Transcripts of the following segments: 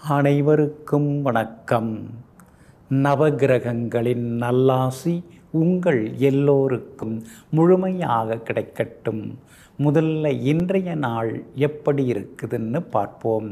அனைவருக்கும் வணக்கம் நவகிரகங்களின் நல்லாசி உங்கள் எல்லோருக்கும் முழுமையாக கிடைக்கட்டும் முதல்ல இன்றைய நாள் எப்படி இருக்குதுன்னு பார்ப்போம்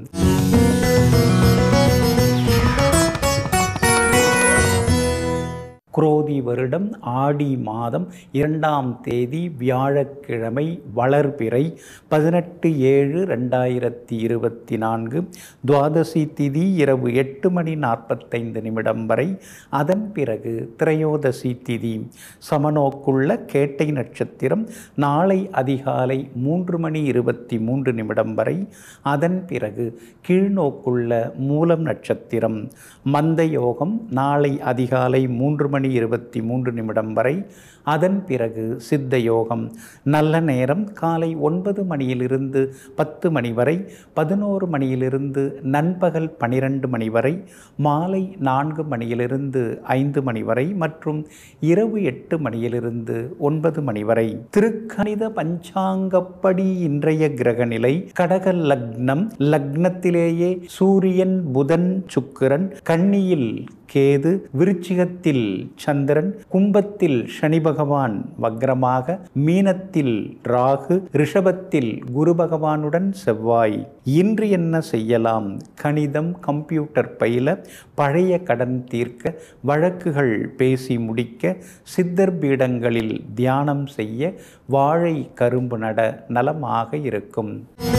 குரோதி வருடம் ஆடி மாதம் இரண்டாம் தேதி வியாழக்கிழமை வளர்பிறை பதினெட்டு ஏழு ரெண்டாயிரத்தி இருபத்தி நான்கு துவாதசி திதி இரவு எட்டு மணி நாற்பத்தைந்து நிமிடம் வரை அதன் பிறகு திரையோதசி திதி சமநோக்குள்ள கேட்டை நட்சத்திரம் நாளை அதிகாலை மூன்று மணி இருபத்தி மூன்று நிமிடம் வரை அதன் பிறகு கீழ்நோக்குள்ள மூலம் நட்சத்திரம் மந்த யோகம் நாளை அதிகாலை மூன்று மணி இருபத்தி மூன்று நிமிடம் வரை அதன் பிறகு சித்த யோகம் நல்ல நேரம் காலை ஒன்பது மணியிலிருந்து பத்து மணி வரை பதினோரு மணியிலிருந்து நண்பகல் பனிரெண்டு மணி வரை மாலை நான்கு மணியிலிருந்து ஐந்து மணி வரை மற்றும் இரவு எட்டு மணியிலிருந்து ஒன்பது மணி வரை திருக்கணித பஞ்சாங்கப்படி இன்றைய கிரகநிலை கடக லக்னம் லக்னத்திலேயே சூரியன் புதன் சுக்கிரன் கன்னியில் கேது விருச்சிகத்தில் சந்திரன் கும்பத்தில் சனி பகவான் வக்ரமாக மீனத்தில் ராகு ரிஷபத்தில் குரு பகவானுடன் செவ்வாய் இன்று என்ன செய்யலாம் கணிதம் கம்ப்யூட்டர் பயில பழைய கடன் தீர்க்க வழக்குகள் பேசி முடிக்க சித்தர் பீடங்களில் தியானம் செய்ய வாழை கரும்பு நட நலமாக இருக்கும்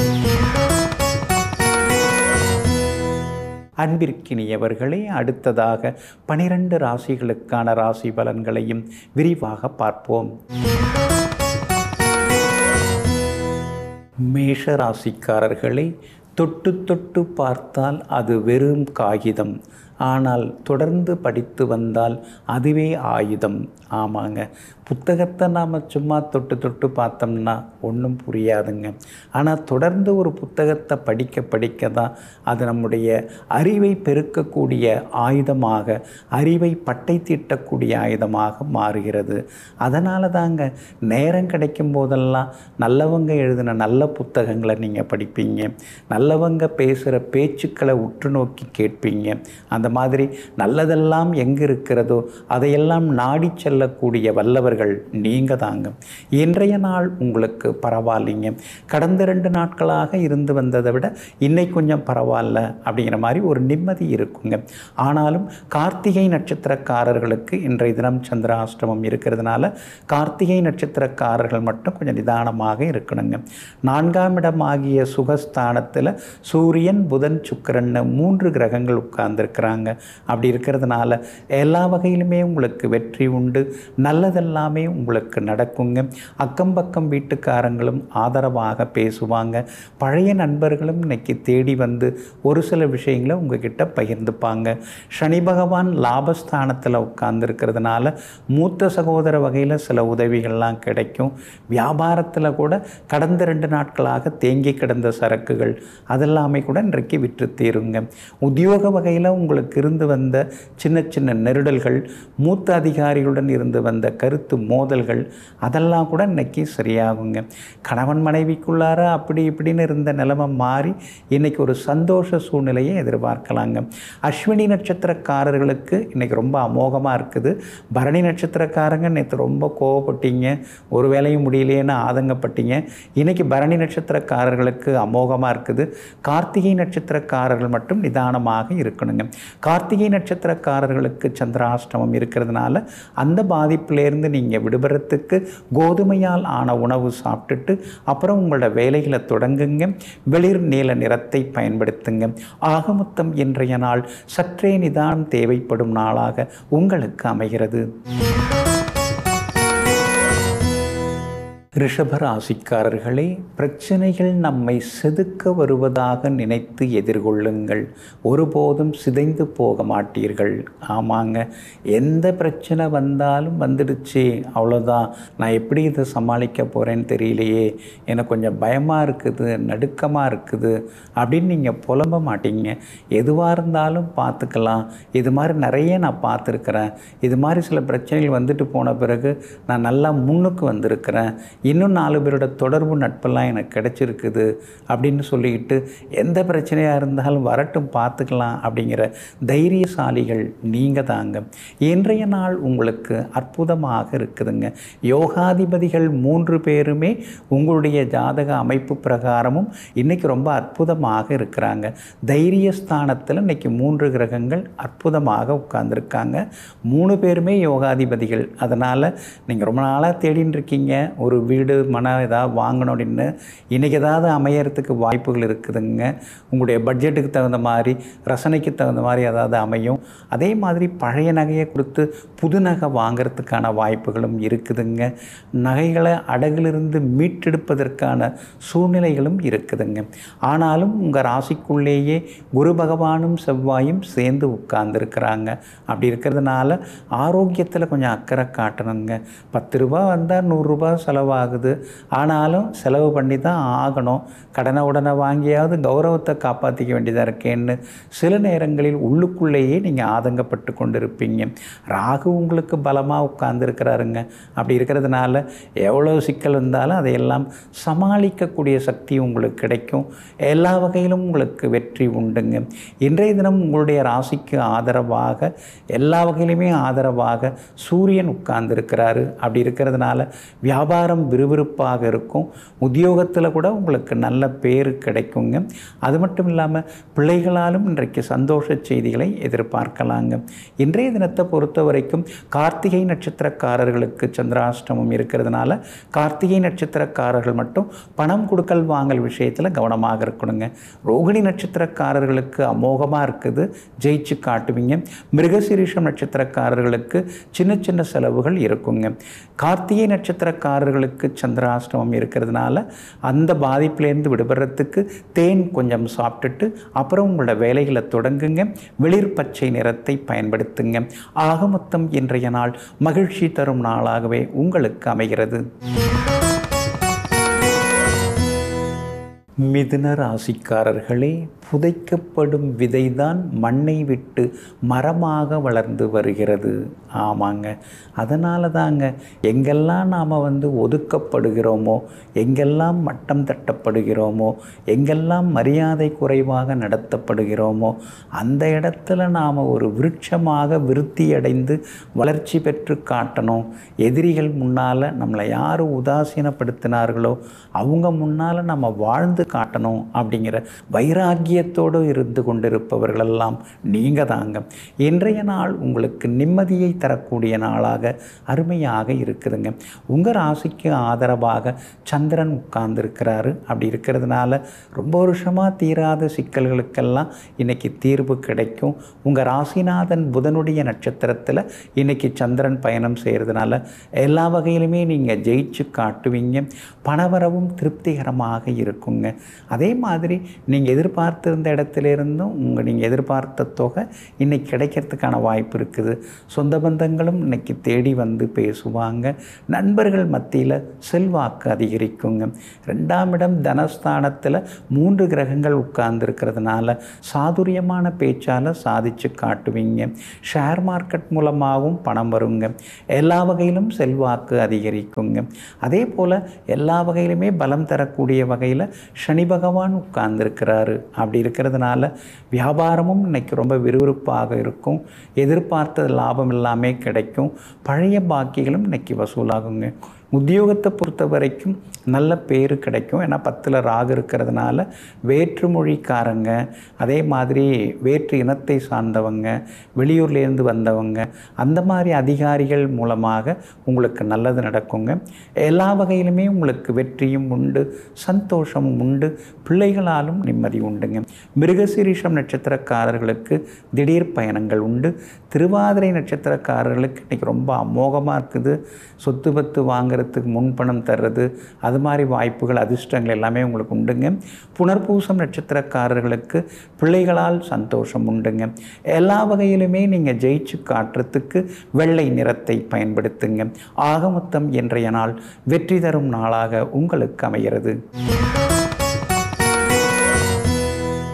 அன்பிற்கினியவர்களே அடுத்ததாக பனிரெண்டு ராசிகளுக்கான ராசி பலன்களையும் விரிவாக பார்ப்போம் மேஷ ராசிக்காரர்களை தொட்டு தொட்டு பார்த்தால் அது வெறும் காகிதம் ஆனால் தொடர்ந்து படித்து வந்தால் அதுவே ஆயுதம் ஆமாங்க புத்தகத்தை நாம் சும்மா தொட்டு தொட்டு பார்த்தோம்னா ஒன்றும் புரியாதுங்க ஆனால் தொடர்ந்து ஒரு புத்தகத்தை படிக்க படிக்க தான் அது நம்முடைய அறிவை பெருக்கக்கூடிய ஆயுதமாக அறிவை பட்டை தீட்டக்கூடிய ஆயுதமாக மாறுகிறது அதனால தாங்க நேரம் கிடைக்கும் போதெல்லாம் நல்லவங்க எழுதின நல்ல புத்தகங்களை நீங்கள் படிப்பீங்க நல்லவங்க பேசுகிற பேச்சுக்களை உற்று நோக்கி கேட்பீங்க அந்த மாதிரி நல்லதெல்லாம் எங்கே இருக்கிறதோ அதையெல்லாம் நாடி செல்லக்கூடிய வல்லவர்கள் நீங்கள் தாங்க இன்றைய நாள் உங்களுக்கு பரவாயில்லைங்க கடந்த ரெண்டு நாட்களாக இருந்து வந்ததை விட இன்னைக்கு கொஞ்சம் பரவாயில்ல அப்படிங்கிற மாதிரி ஒரு நிம்மதி இருக்குங்க ஆனாலும் கார்த்திகை நட்சத்திரக்காரர்களுக்கு இன்றைய தினம் சந்திராஷ்டமம் இருக்கிறதுனால கார்த்திகை நட்சத்திரக்காரர்கள் மட்டும் கொஞ்சம் நிதானமாக இருக்கணுங்க நான்காம் இடம் ஆகிய சுகஸ்தானத்தில் சூரியன் புதன் சுக்கரன் மூன்று கிரகங்கள் உட்கார்ந்துருக்கிறாங்க அப்படி இருக்கிறதுனால எல்லா வகையிலுமே உங்களுக்கு வெற்றி உண்டு நல்லதெல்லாமே உங்களுக்கு நடக்குங்க அக்கம் பக்கம் வீட்டுக்காரங்களும் ஆதரவாக பேசுவாங்க பழைய நண்பர்களும் இன்னைக்கு தேடி வந்து ஒரு சில விஷயங்களை உங்ககிட்ட பகிர்ந்துப்பாங்க சனி பகவான் லாபஸ்தானத்தில் உட்கார்ந்துருக்கிறதுனால மூத்த சகோதர வகையில் சில உதவிகள்லாம் கிடைக்கும் வியாபாரத்தில் கூட கடந்த ரெண்டு நாட்களாக தேங்கி கிடந்த சரக்குகள் அதெல்லாமே கூட இன்றைக்கு விற்று தீருங்க உத்தியோக வகையில் உங்களுக்கு இருந்து வந்த சின்ன சின்ன நெருடல்கள் மூத்த அதிகாரிகளுடன் இருந்து வந்த கருத்து மோதல்கள் அதெல்லாம் கூட இன்னைக்கு சரியாகுங்க கணவன் மனைவிக்குள்ளார அப்படி இப்படின்னு இருந்த நிலைமை மாறி இன்னைக்கு ஒரு சந்தோஷ சூழ்நிலையை எதிர்பார்க்கலாங்க அஸ்வினி நட்சத்திரக்காரர்களுக்கு இன்னைக்கு ரொம்ப அமோகமாக இருக்குது பரணி நட்சத்திரக்காரங்க நேற்று ரொம்ப கோவப்பட்டீங்க ஒரு வேலையும் முடியலையேன்னு ஆதங்கப்பட்டீங்க இன்னைக்கு பரணி நட்சத்திரக்காரர்களுக்கு அமோகமாக இருக்குது கார்த்திகை நட்சத்திரக்காரர்கள் மட்டும் நிதானமாக இருக்கணுங்க கார்த்திகை நட்சத்திரக்காரர்களுக்கு சந்திராஷ்டமம் இருக்கிறதுனால அந்த பாதிப்பிலேருந்து நீங்கள் விடுபடுறதுக்கு கோதுமையால் ஆன உணவு சாப்பிட்டுட்டு அப்புறம் உங்களோட வேலைகளை தொடங்குங்க வெளிர் நீல நிறத்தை பயன்படுத்துங்க ஆகமொத்தம் இன்றைய நாள் சற்றே நிதானம் தேவைப்படும் நாளாக உங்களுக்கு அமைகிறது ரிஷபராசிக்காரர்களே பிரச்சனைகள் நம்மை செதுக்க வருவதாக நினைத்து எதிர்கொள்ளுங்கள் ஒருபோதும் சிதைந்து போக மாட்டீர்கள் ஆமாங்க எந்த பிரச்சனை வந்தாலும் வந்துடுச்சு அவ்வளோதான் நான் எப்படி இதை சமாளிக்க போகிறேன்னு தெரியலையே எனக்கு கொஞ்சம் பயமாக இருக்குது நடுக்கமாக இருக்குது அப்படின்னு நீங்கள் புலம்ப மாட்டீங்க எதுவாக இருந்தாலும் பார்த்துக்கலாம் இது மாதிரி நிறைய நான் பார்த்துருக்குறேன் இது மாதிரி சில பிரச்சனைகள் வந்துட்டு போன பிறகு நான் நல்லா முன்னுக்கு வந்திருக்கிறேன் இன்னும் நாலு பேரோட தொடர்பு நட்பெல்லாம் எனக்கு கிடைச்சிருக்குது அப்படின்னு சொல்லிக்கிட்டு எந்த பிரச்சனையாக இருந்தாலும் வரட்டும் பார்த்துக்கலாம் அப்படிங்கிற தைரியசாலிகள் நீங்கள் தாங்க இன்றைய நாள் உங்களுக்கு அற்புதமாக இருக்குதுங்க யோகாதிபதிகள் மூன்று பேருமே உங்களுடைய ஜாதக அமைப்பு பிரகாரமும் இன்றைக்கி ரொம்ப அற்புதமாக இருக்கிறாங்க தைரியஸ்தானத்தில் இன்றைக்கி மூன்று கிரகங்கள் அற்புதமாக உட்கார்ந்துருக்காங்க மூணு பேருமே யோகாதிபதிகள் அதனால் நீங்கள் ரொம்ப நாளாக தேடின்னு இருக்கீங்க ஒரு வீடு மன ஏதாவது வாங்கணும் அப்படின்னு இன்றைக்கி ஏதாவது அமையறதுக்கு வாய்ப்புகள் இருக்குதுங்க உங்களுடைய பட்ஜெட்டுக்கு தகுந்த மாதிரி ரசனைக்கு தகுந்த மாதிரி ஏதாவது அமையும் அதே மாதிரி பழைய நகையை கொடுத்து புது நகை வாங்கிறதுக்கான வாய்ப்புகளும் இருக்குதுங்க நகைகளை அடகிலிருந்து மீட்டெடுப்பதற்கான சூழ்நிலைகளும் இருக்குதுங்க ஆனாலும் உங்கள் ராசிக்குள்ளேயே குரு பகவானும் செவ்வாயும் சேர்ந்து உட்கார்ந்துருக்கிறாங்க அப்படி இருக்கிறதுனால ஆரோக்கியத்தில் கொஞ்சம் அக்கறை காட்டணுங்க பத்து ரூபா வந்தால் நூறுரூபா செலவாகுது ஆனாலும் செலவு பண்ணி தான் ஆகணும் கடனை உடனே வாங்கியாவது கௌரவத்தை காப்பாற்றிக்க வேண்டியதாக இருக்கேன்னு சில நேரங்களில் உள்ளுக்குள்ளேயே நீங்கள் ஆதங்கப்பட்டு கொண்டு இருப்பீங்க ராகு உங்களுக்கு பலமாக உட்கார்ந்துருக்கிறாருங்க அப்படி இருக்கிறதுனால எவ்வளோ சிக்கல் வந்தாலும் அதையெல்லாம் சமாளிக்கக்கூடிய சக்தி உங்களுக்கு கிடைக்கும் எல்லா வகையிலும் உங்களுக்கு வெற்றி உண்டுங்க இன்றைய தினம் உங்களுடைய ராசிக்கு ஆதரவாக எல்லா வகையிலுமே ஆதரவாக சூரியன் உட்கார்ந்துருக்கிறாரு அப்படி இருக்கிறதுனால வியாபாரம் விறுவிறுப்பாக இருக்கும் உத்தியோகத்தில் கூட உங்களுக்கு நல்ல பேர் கிடைக்குங்க அது மட்டும் இல்லாமல் பிள்ளைகளாலும் இன்றைக்கு சந்தோஷ செய்திகளை எதிர்பார்க்கலாங்க இன்றைய தினத்தை பொறுத்த வரைக்கும் கார்த்திகை நட்சத்திரக்காரர்களுக்கு சந்திராஷ்டமம் இருக்கிறதுனால கார்த்திகை நட்சத்திரக்காரர்கள் மட்டும் பணம் கொடுக்கல் வாங்கல் விஷயத்தில் கவனமாக இருக்கணுங்க ரோகிணி நட்சத்திரக்காரர்களுக்கு அமோகமாக இருக்குது ஜெயிச்சு காட்டுவீங்க மிருகசீரிஷம் நட்சத்திரக்காரர்களுக்கு சின்ன சின்ன செலவுகள் இருக்குங்க கார்த்திகை நட்சத்திரக்காரர்களுக்கு சந்திராஷ்டமம் இருக்கிறதுனால அந்த பாதிப்பிலேருந்து விடுபடுறதுக்கு தேன் கொஞ்சம் சாப்பிட்டுட்டு அப்புறம் உங்களோட வேலைகளை தொடங்குங்க வெளிர் பச்சை நிறத்தை பயன்படுத்துங்க ஆக மொத்தம் இன்றைய நாள் மகிழ்ச்சி தரும் நாளாகவே உங்களுக்கு அமைகிறது மிதுன ராசிக்காரர்களே புதைக்கப்படும் விதைதான் மண்ணை விட்டு மரமாக வளர்ந்து வருகிறது ஆமாங்க அதனால தாங்க எங்கெல்லாம் நாம் வந்து ஒதுக்கப்படுகிறோமோ எங்கெல்லாம் மட்டம் தட்டப்படுகிறோமோ எங்கெல்லாம் மரியாதை குறைவாக நடத்தப்படுகிறோமோ அந்த இடத்துல நாம் ஒரு விருட்சமாக விருத்தியடைந்து வளர்ச்சி பெற்று காட்டணும் எதிரிகள் முன்னால் நம்மளை யார் உதாசீனப்படுத்தினார்களோ அவங்க முன்னால் நம்ம வாழ்ந்து காட்டணும் அப்படிங்கிற வைராக்கியத்தோடு இருந்து கொண்டிருப்பவர்களெல்லாம் நீங்கள் தாங்க இன்றைய நாள் உங்களுக்கு நிம்மதியை தரக்கூடிய நாளாக அருமையாக இருக்குதுங்க உங்கள் ராசிக்கு ஆதரவாக சந்திரன் உட்கார்ந்துருக்கிறாரு அப்படி இருக்கிறதுனால ரொம்ப வருஷமாக தீராத சிக்கல்களுக்கெல்லாம் இன்றைக்கி தீர்வு கிடைக்கும் உங்கள் ராசிநாதன் புதனுடைய நட்சத்திரத்தில் இன்றைக்கி சந்திரன் பயணம் செய்கிறதுனால எல்லா வகையிலுமே நீங்கள் ஜெயிச்சு காட்டுவீங்க பணவரவும் திருப்திகரமாக இருக்குங்க அதே மாதிரி நீங்கள் எதிர்பார்த்திருந்த இடத்துல இருந்தும் உங்கள் நீங்கள் எதிர்பார்த்த தொகை இன்றைக்கி கிடைக்கிறதுக்கான வாய்ப்பு இருக்குது சொந்த பந்தங்களும் இன்றைக்கி தேடி வந்து பேசுவாங்க நண்பர்கள் மத்தியில் செல்வாக்கு அதிகரிக்குங்க ரெண்டாம் இடம் தனஸ்தானத்தில் மூன்று கிரகங்கள் உட்கார்ந்துருக்கிறதுனால சாதுரியமான பேச்சால் சாதிச்சு காட்டுவீங்க ஷேர் மார்க்கெட் மூலமாகவும் பணம் வருங்க எல்லா வகையிலும் செல்வாக்கு அதிகரிக்குங்க அதே போல் எல்லா வகையிலுமே பலம் தரக்கூடிய வகையில் சனி பகவான் உட்கார்ந்துருக்கிறாரு அப்படி இருக்கிறதுனால வியாபாரமும் இன்னைக்கு ரொம்ப விறுவிறுப்பாக இருக்கும் எதிர்பார்த்த லாபம் எல்லாமே கிடைக்கும் பழைய பாக்கிகளும் இன்னைக்கு வசூலாகுங்க உத்தியோகத்தை பொறுத்த வரைக்கும் நல்ல பேர் கிடைக்கும் ஏன்னா பத்தில் ராகு இருக்கிறதுனால வேற்று மொழிக்காரங்க அதே மாதிரி வேற்று இனத்தை சார்ந்தவங்க வெளியூர்லேருந்து வந்தவங்க அந்த மாதிரி அதிகாரிகள் மூலமாக உங்களுக்கு நல்லது நடக்குங்க எல்லா வகையிலுமே உங்களுக்கு வெற்றியும் உண்டு சந்தோஷமும் உண்டு பிள்ளைகளாலும் நிம்மதி உண்டுங்க மிருகசீரிஷம் நட்சத்திரக்காரர்களுக்கு திடீர் பயணங்கள் உண்டு திருவாதிரை நட்சத்திரக்காரர்களுக்கு இன்றைக்கி ரொம்ப அமோகமாக இருக்குது சொத்து பத்து வாங்குறதுக்கு முன்பணம் தர்றது அது மாதிரி வாய்ப்புகள் அதிர்ஷ்டங்கள் எல்லாமே உங்களுக்கு உண்டுங்க புனர்பூசம் நட்சத்திரக்காரர்களுக்கு பிள்ளைகளால் சந்தோஷம் உண்டுங்க எல்லா வகையிலுமே நீங்கள் ஜெயிச்சு காட்டுறதுக்கு வெள்ளை நிறத்தை பயன்படுத்துங்க ஆக மொத்தம் இன்றைய நாள் வெற்றி தரும் நாளாக உங்களுக்கு அமைகிறது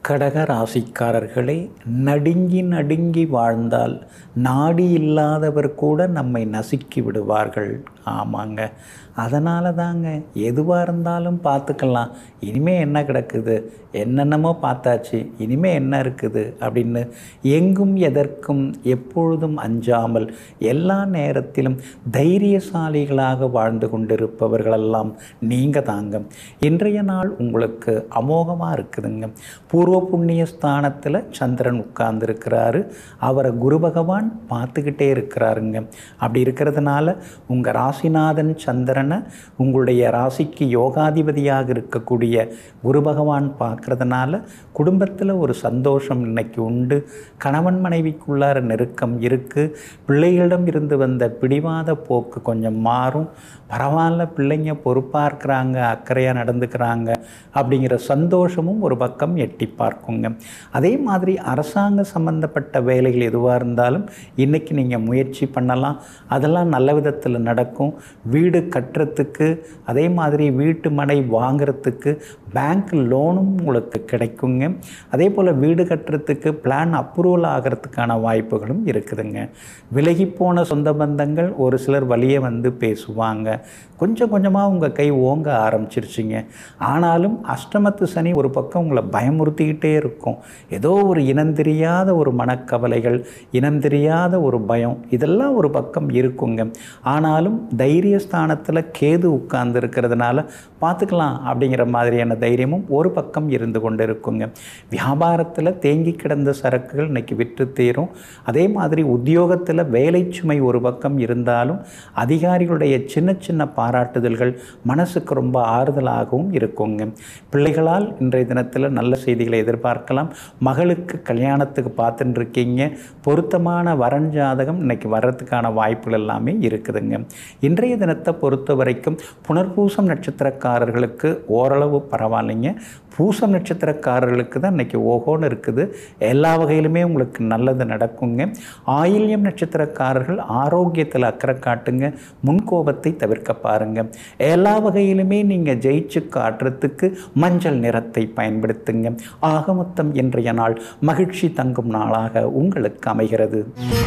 கடக ராசிக்காரர்களே நடுங்கி நடுங்கி வாழ்ந்தால் நாடி இல்லாதவர் கூட நம்மை நசுக்கி விடுவார்கள் ஆமாங்க அதனால தாங்க எதுவாக இருந்தாலும் பார்த்துக்கலாம் இனிமே என்ன கிடக்குது என்னென்னமோ பார்த்தாச்சு இனிமே என்ன இருக்குது அப்படின்னு எங்கும் எதற்கும் எப்பொழுதும் அஞ்சாமல் எல்லா நேரத்திலும் தைரியசாலிகளாக வாழ்ந்து கொண்டிருப்பவர்களெல்லாம் நீங்கள் தாங்க இன்றைய நாள் உங்களுக்கு அமோகமாக இருக்குதுங்க பூர்வ புண்ணிய ஸ்தானத்தில் சந்திரன் உட்கார்ந்துருக்கிறாரு அவரை குரு பகவான் பார்த்துக்கிட்டே இருக்கிறாருங்க அப்படி இருக்கிறதுனால உங்கள் ராசிநாதன் சந்திரனை உங்களுடைய ராசிக்கு யோகாதிபதியாக இருக்கக்கூடிய குரு பகவான் பார்க்கறதுனால குடும்பத்தில் ஒரு சந்தோஷம் இன்னைக்கு உண்டு கணவன் மனைவிக்குள்ளார நெருக்கம் இருக்குது பிள்ளைகளிடம் இருந்து வந்த பிடிவாத போக்கு கொஞ்சம் மாறும் பரவாயில்ல பிள்ளைங்க பொறுப்பாக இருக்கிறாங்க அக்கறையாக நடந்துக்கிறாங்க அப்படிங்கிற சந்தோஷமும் ஒரு பக்கம் எட்டி பார்க்குங்க அதே மாதிரி அரசாங்க சம்பந்தப்பட்ட வேலைகள் எதுவாக இருந்தாலும் இன்றைக்கி நீங்கள் முயற்சி பண்ணலாம் அதெல்லாம் நல்ல விதத்தில் நடக்கும் வீடு கட்டுறதுக்கு அதே மாதிரி வீட்டு மனை வாங்குறதுக்கு பேங்க் லோனும் உங்களுக்கு கிடைக்குங்க அதே போல் வீடு கட்டுறதுக்கு பிளான் அப்ரூவல் ஆகிறதுக்கான வாய்ப்புகளும் இருக்குதுங்க விலகி போன சொந்த பந்தங்கள் ஒரு சிலர் வழியே வந்து பேசுவாங்க கொஞ்சம் கொஞ்சமாக உங்கள் கை ஓங்க ஆரம்பிச்சிருச்சிங்க ஆனாலும் அஷ்டமத்து சனி ஒரு பக்கம் உங்களை பயமுறுத்திக்கிட்டே இருக்கும் ஏதோ ஒரு இனந்தெரியாத ஒரு மனக்கவலைகள் இனந்தெரியாத ஒரு பயம் இதெல்லாம் ஒரு பக்கம் இருக்குங்க ஆனாலும் தைரியஸ்தானத்தில் கேது உட்கார்ந்து இருக்கிறதுனால பார்த்துக்கலாம் அப்படிங்கிற மாதிரியான தைரியமும் ஒரு பக்கம் இருந்து கொண்டு இருக்குங்க வியாபாரத்தில் தேங்கி கிடந்த சரக்குகள் இன்னைக்கு விற்று தீரும் அதே மாதிரி உத்தியோகத்தில் வேலை சுமை ஒரு பக்கம் இருந்தாலும் அதிகாரிகளுடைய சின்ன சின்ன பாராட்டுதல்கள் மனசுக்கு ரொம்ப ஆறுதலாகவும் இருக்குங்க பிள்ளைகளால் இன்றைய தினத்தில் நல்ல செய்திகளை எதிர்பார்க்கலாம் மகளுக்கு கல்யாணத்துக்கு பார்த்துட்டு இருக்கீங்க பொருத்தமான வரன் ஜாதகம் இன்னைக்கு வர்றதுக்கான வாய்ப்புகள் எல்லாமே இருக்குதுங்க இன்றைய தினத்தை பொறுத்த வரைக்கும் புனர்பூசம் நட்சத்திரக்காரர்களுக்கு ஓரளவு பரவாயில்லைங்க பூசம் நட்சத்திரக்காரர்களுக்கு தான் இன்றைக்கி ஓஹோன்னு இருக்குது எல்லா வகையிலுமே உங்களுக்கு நல்லது நடக்குங்க ஆயில்யம் நட்சத்திரக்காரர்கள் ஆரோக்கியத்தில் அக்கறை காட்டுங்க முன்கோபத்தை தவிர்க்க பாருங்க எல்லா வகையிலுமே நீங்கள் ஜெயிச்சு காட்டுறதுக்கு மஞ்சள் நிறத்தை பயன்படுத்துங்க ஆக மொத்தம் இன்றைய நாள் மகிழ்ச்சி தங்கும் நாளாக உங்களுக்கு அமைகிறது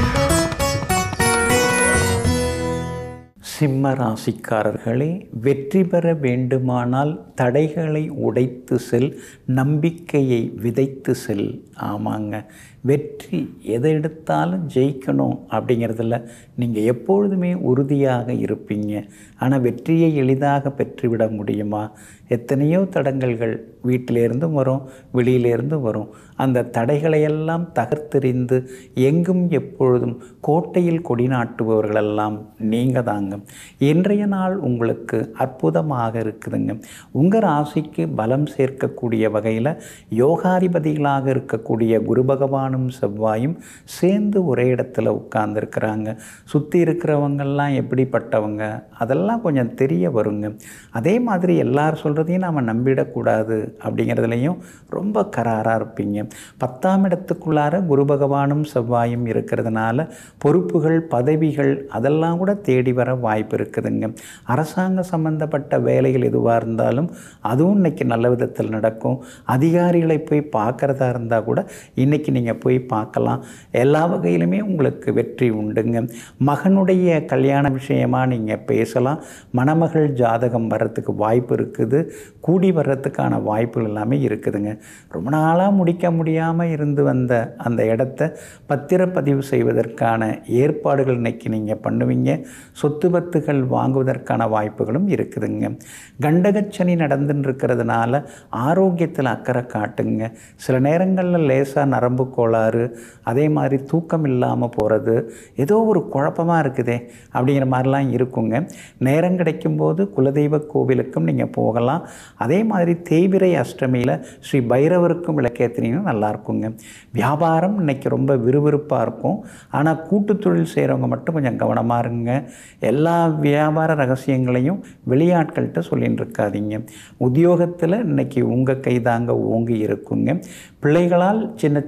சிம்ம ராசிக்காரர்களே வெற்றி பெற வேண்டுமானால் தடைகளை உடைத்து செல் நம்பிக்கையை விதைத்து செல் ஆமாங்க வெற்றி எதை எடுத்தாலும் ஜெயிக்கணும் அப்படிங்கிறதுல நீங்கள் எப்பொழுதுமே உறுதியாக இருப்பீங்க ஆனால் வெற்றியை எளிதாக பெற்றுவிட முடியுமா எத்தனையோ தடங்கல்கள் வீட்டிலேருந்தும் வரும் வெளியிலேருந்தும் வரும் அந்த தடைகளையெல்லாம் தகர்த்தெறிந்து எங்கும் எப்பொழுதும் கோட்டையில் கொடி நாட்டுபவர்களெல்லாம் நீங்கள் தாங்க இன்றைய நாள் உங்களுக்கு அற்புதமாக இருக்குதுங்க உங்கள் ராசிக்கு பலம் சேர்க்கக்கூடிய வகையில் யோகாதிபதிகளாக இருக்கக்கூடிய குரு பகவானும் செவ்வாயும் சேர்ந்து ஒரே இடத்துல உட்கார்ந்துருக்கிறாங்க சுற்றி இருக்கிறவங்கெல்லாம் எப்படிப்பட்டவங்க அதெல்லாம் கொஞ்சம் தெரிய வருங்க அதே மாதிரி எல்லார் சொல்கிறதையும் நாம் நம்பிடக்கூடாது அப்படிங்கிறதுலையும் ரொம்ப கராராக இருப்பீங்க பத்தாம் இடத்துக்குள்ளார குரு பகவானும் செவ்வாயும் இருக்கிறதுனால பொறுப்புகள் பதவிகள் அதெல்லாம் கூட தேடி வர வாய்ப்பு இருக்குதுங்க அரசாங்க சம்பந்தப்பட்ட வேலைகள் எதுவாக இருந்தாலும் அதுவும் இன்னைக்கு நல்ல விதத்தில் நடக்கும் அதிகாரிகளை போய் பார்க்குறதா இருந்தால் கூட இன்றைக்கி நீங்கள் போய் பார்க்கலாம் எல்லா வகையிலுமே உங்களுக்கு வெற்றி உண்டுங்க மகனுடைய கல்யாண விஷயமாக நீங்கள் பேசலாம் மணமகள் ஜாதகம் வர்றதுக்கு வாய்ப்பு இருக்குது கூடி வர்றதுக்கான வாய்ப்புகள் எல்லாமே இருக்குதுங்க ரொம்ப நாளாக முடிக்க முடியாமல் இருந்து வந்த அந்த இடத்த பத்திரப்பதிவு செய்வதற்கான ஏற்பாடுகள் இன்னைக்கு நீங்கள் பண்ணுவீங்க சொத்து பத்துகள் வாங்குவதற்கான வாய்ப்புகளும் இருக்குதுங்க கண்டகச்சனி நடந்துன்னு இருக்கிறதுனால ஆரோக்கியத்தில் அக்கறை காட்டுங்க சில நேரங்களில் லேசாக நரம்பு கோளாறு அதே மாதிரி தூக்கம் இல்லாமல் போகிறது ஏதோ ஒரு குழப்பமாக இருக்குதே அப்படிங்கிற மாதிரிலாம் இருக்குங்க நேரம் கிடைக்கும்போது குலதெய்வ கோவிலுக்கும் நீங்கள் போகலாம் அதே மாதிரி தேய்பிரை அஷ்டமியில் ஸ்ரீ பைரவருக்கும் விளக்கேற்றினீங்கன்னா நல்லா இருக்குங்க வியாபாரம் இன்னைக்கு ரொம்ப விறுவிறுப்பாக இருக்கும் ஆனால் கூட்டு தொழில் செய்கிறவங்க மட்டும் கொஞ்சம் கவனமாக இருங்க எல்லா வியாபார ரகசியங்களையும் வெளியாட்கள்கிட்ட சொல்லின்னு இருக்காதீங்க உத்தியோகத்தில் இன்னைக்கு உங்கள் கைதாங்க ஓங்கி இருக்குங்க பிள்ளைகளால் சின்ன சின்ன செலவு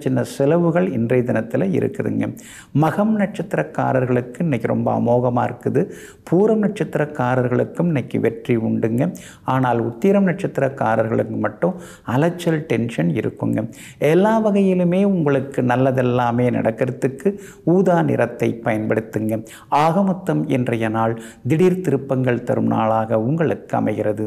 செலவுகள் இன்றைய தினத்தில் இருக்குதுங்க மகம் நட்சத்திரக்காரர்களுக்கு இன்றைக்கி ரொம்ப அமோகமாக இருக்குது பூரம் நட்சத்திரக்காரர்களுக்கும் இன்றைக்கி வெற்றி உண்டுங்க ஆனால் உத்திரம் நட்சத்திரக்காரர்களுக்கு மட்டும் அலைச்சல் டென்ஷன் இருக்குங்க எல்லா வகையிலுமே உங்களுக்கு நல்லதெல்லாமே நடக்கிறதுக்கு ஊதா நிறத்தை பயன்படுத்துங்க ஆகமொத்தம் இன்றைய நாள் திடீர் திருப்பங்கள் தரும் நாளாக உங்களுக்கு அமைகிறது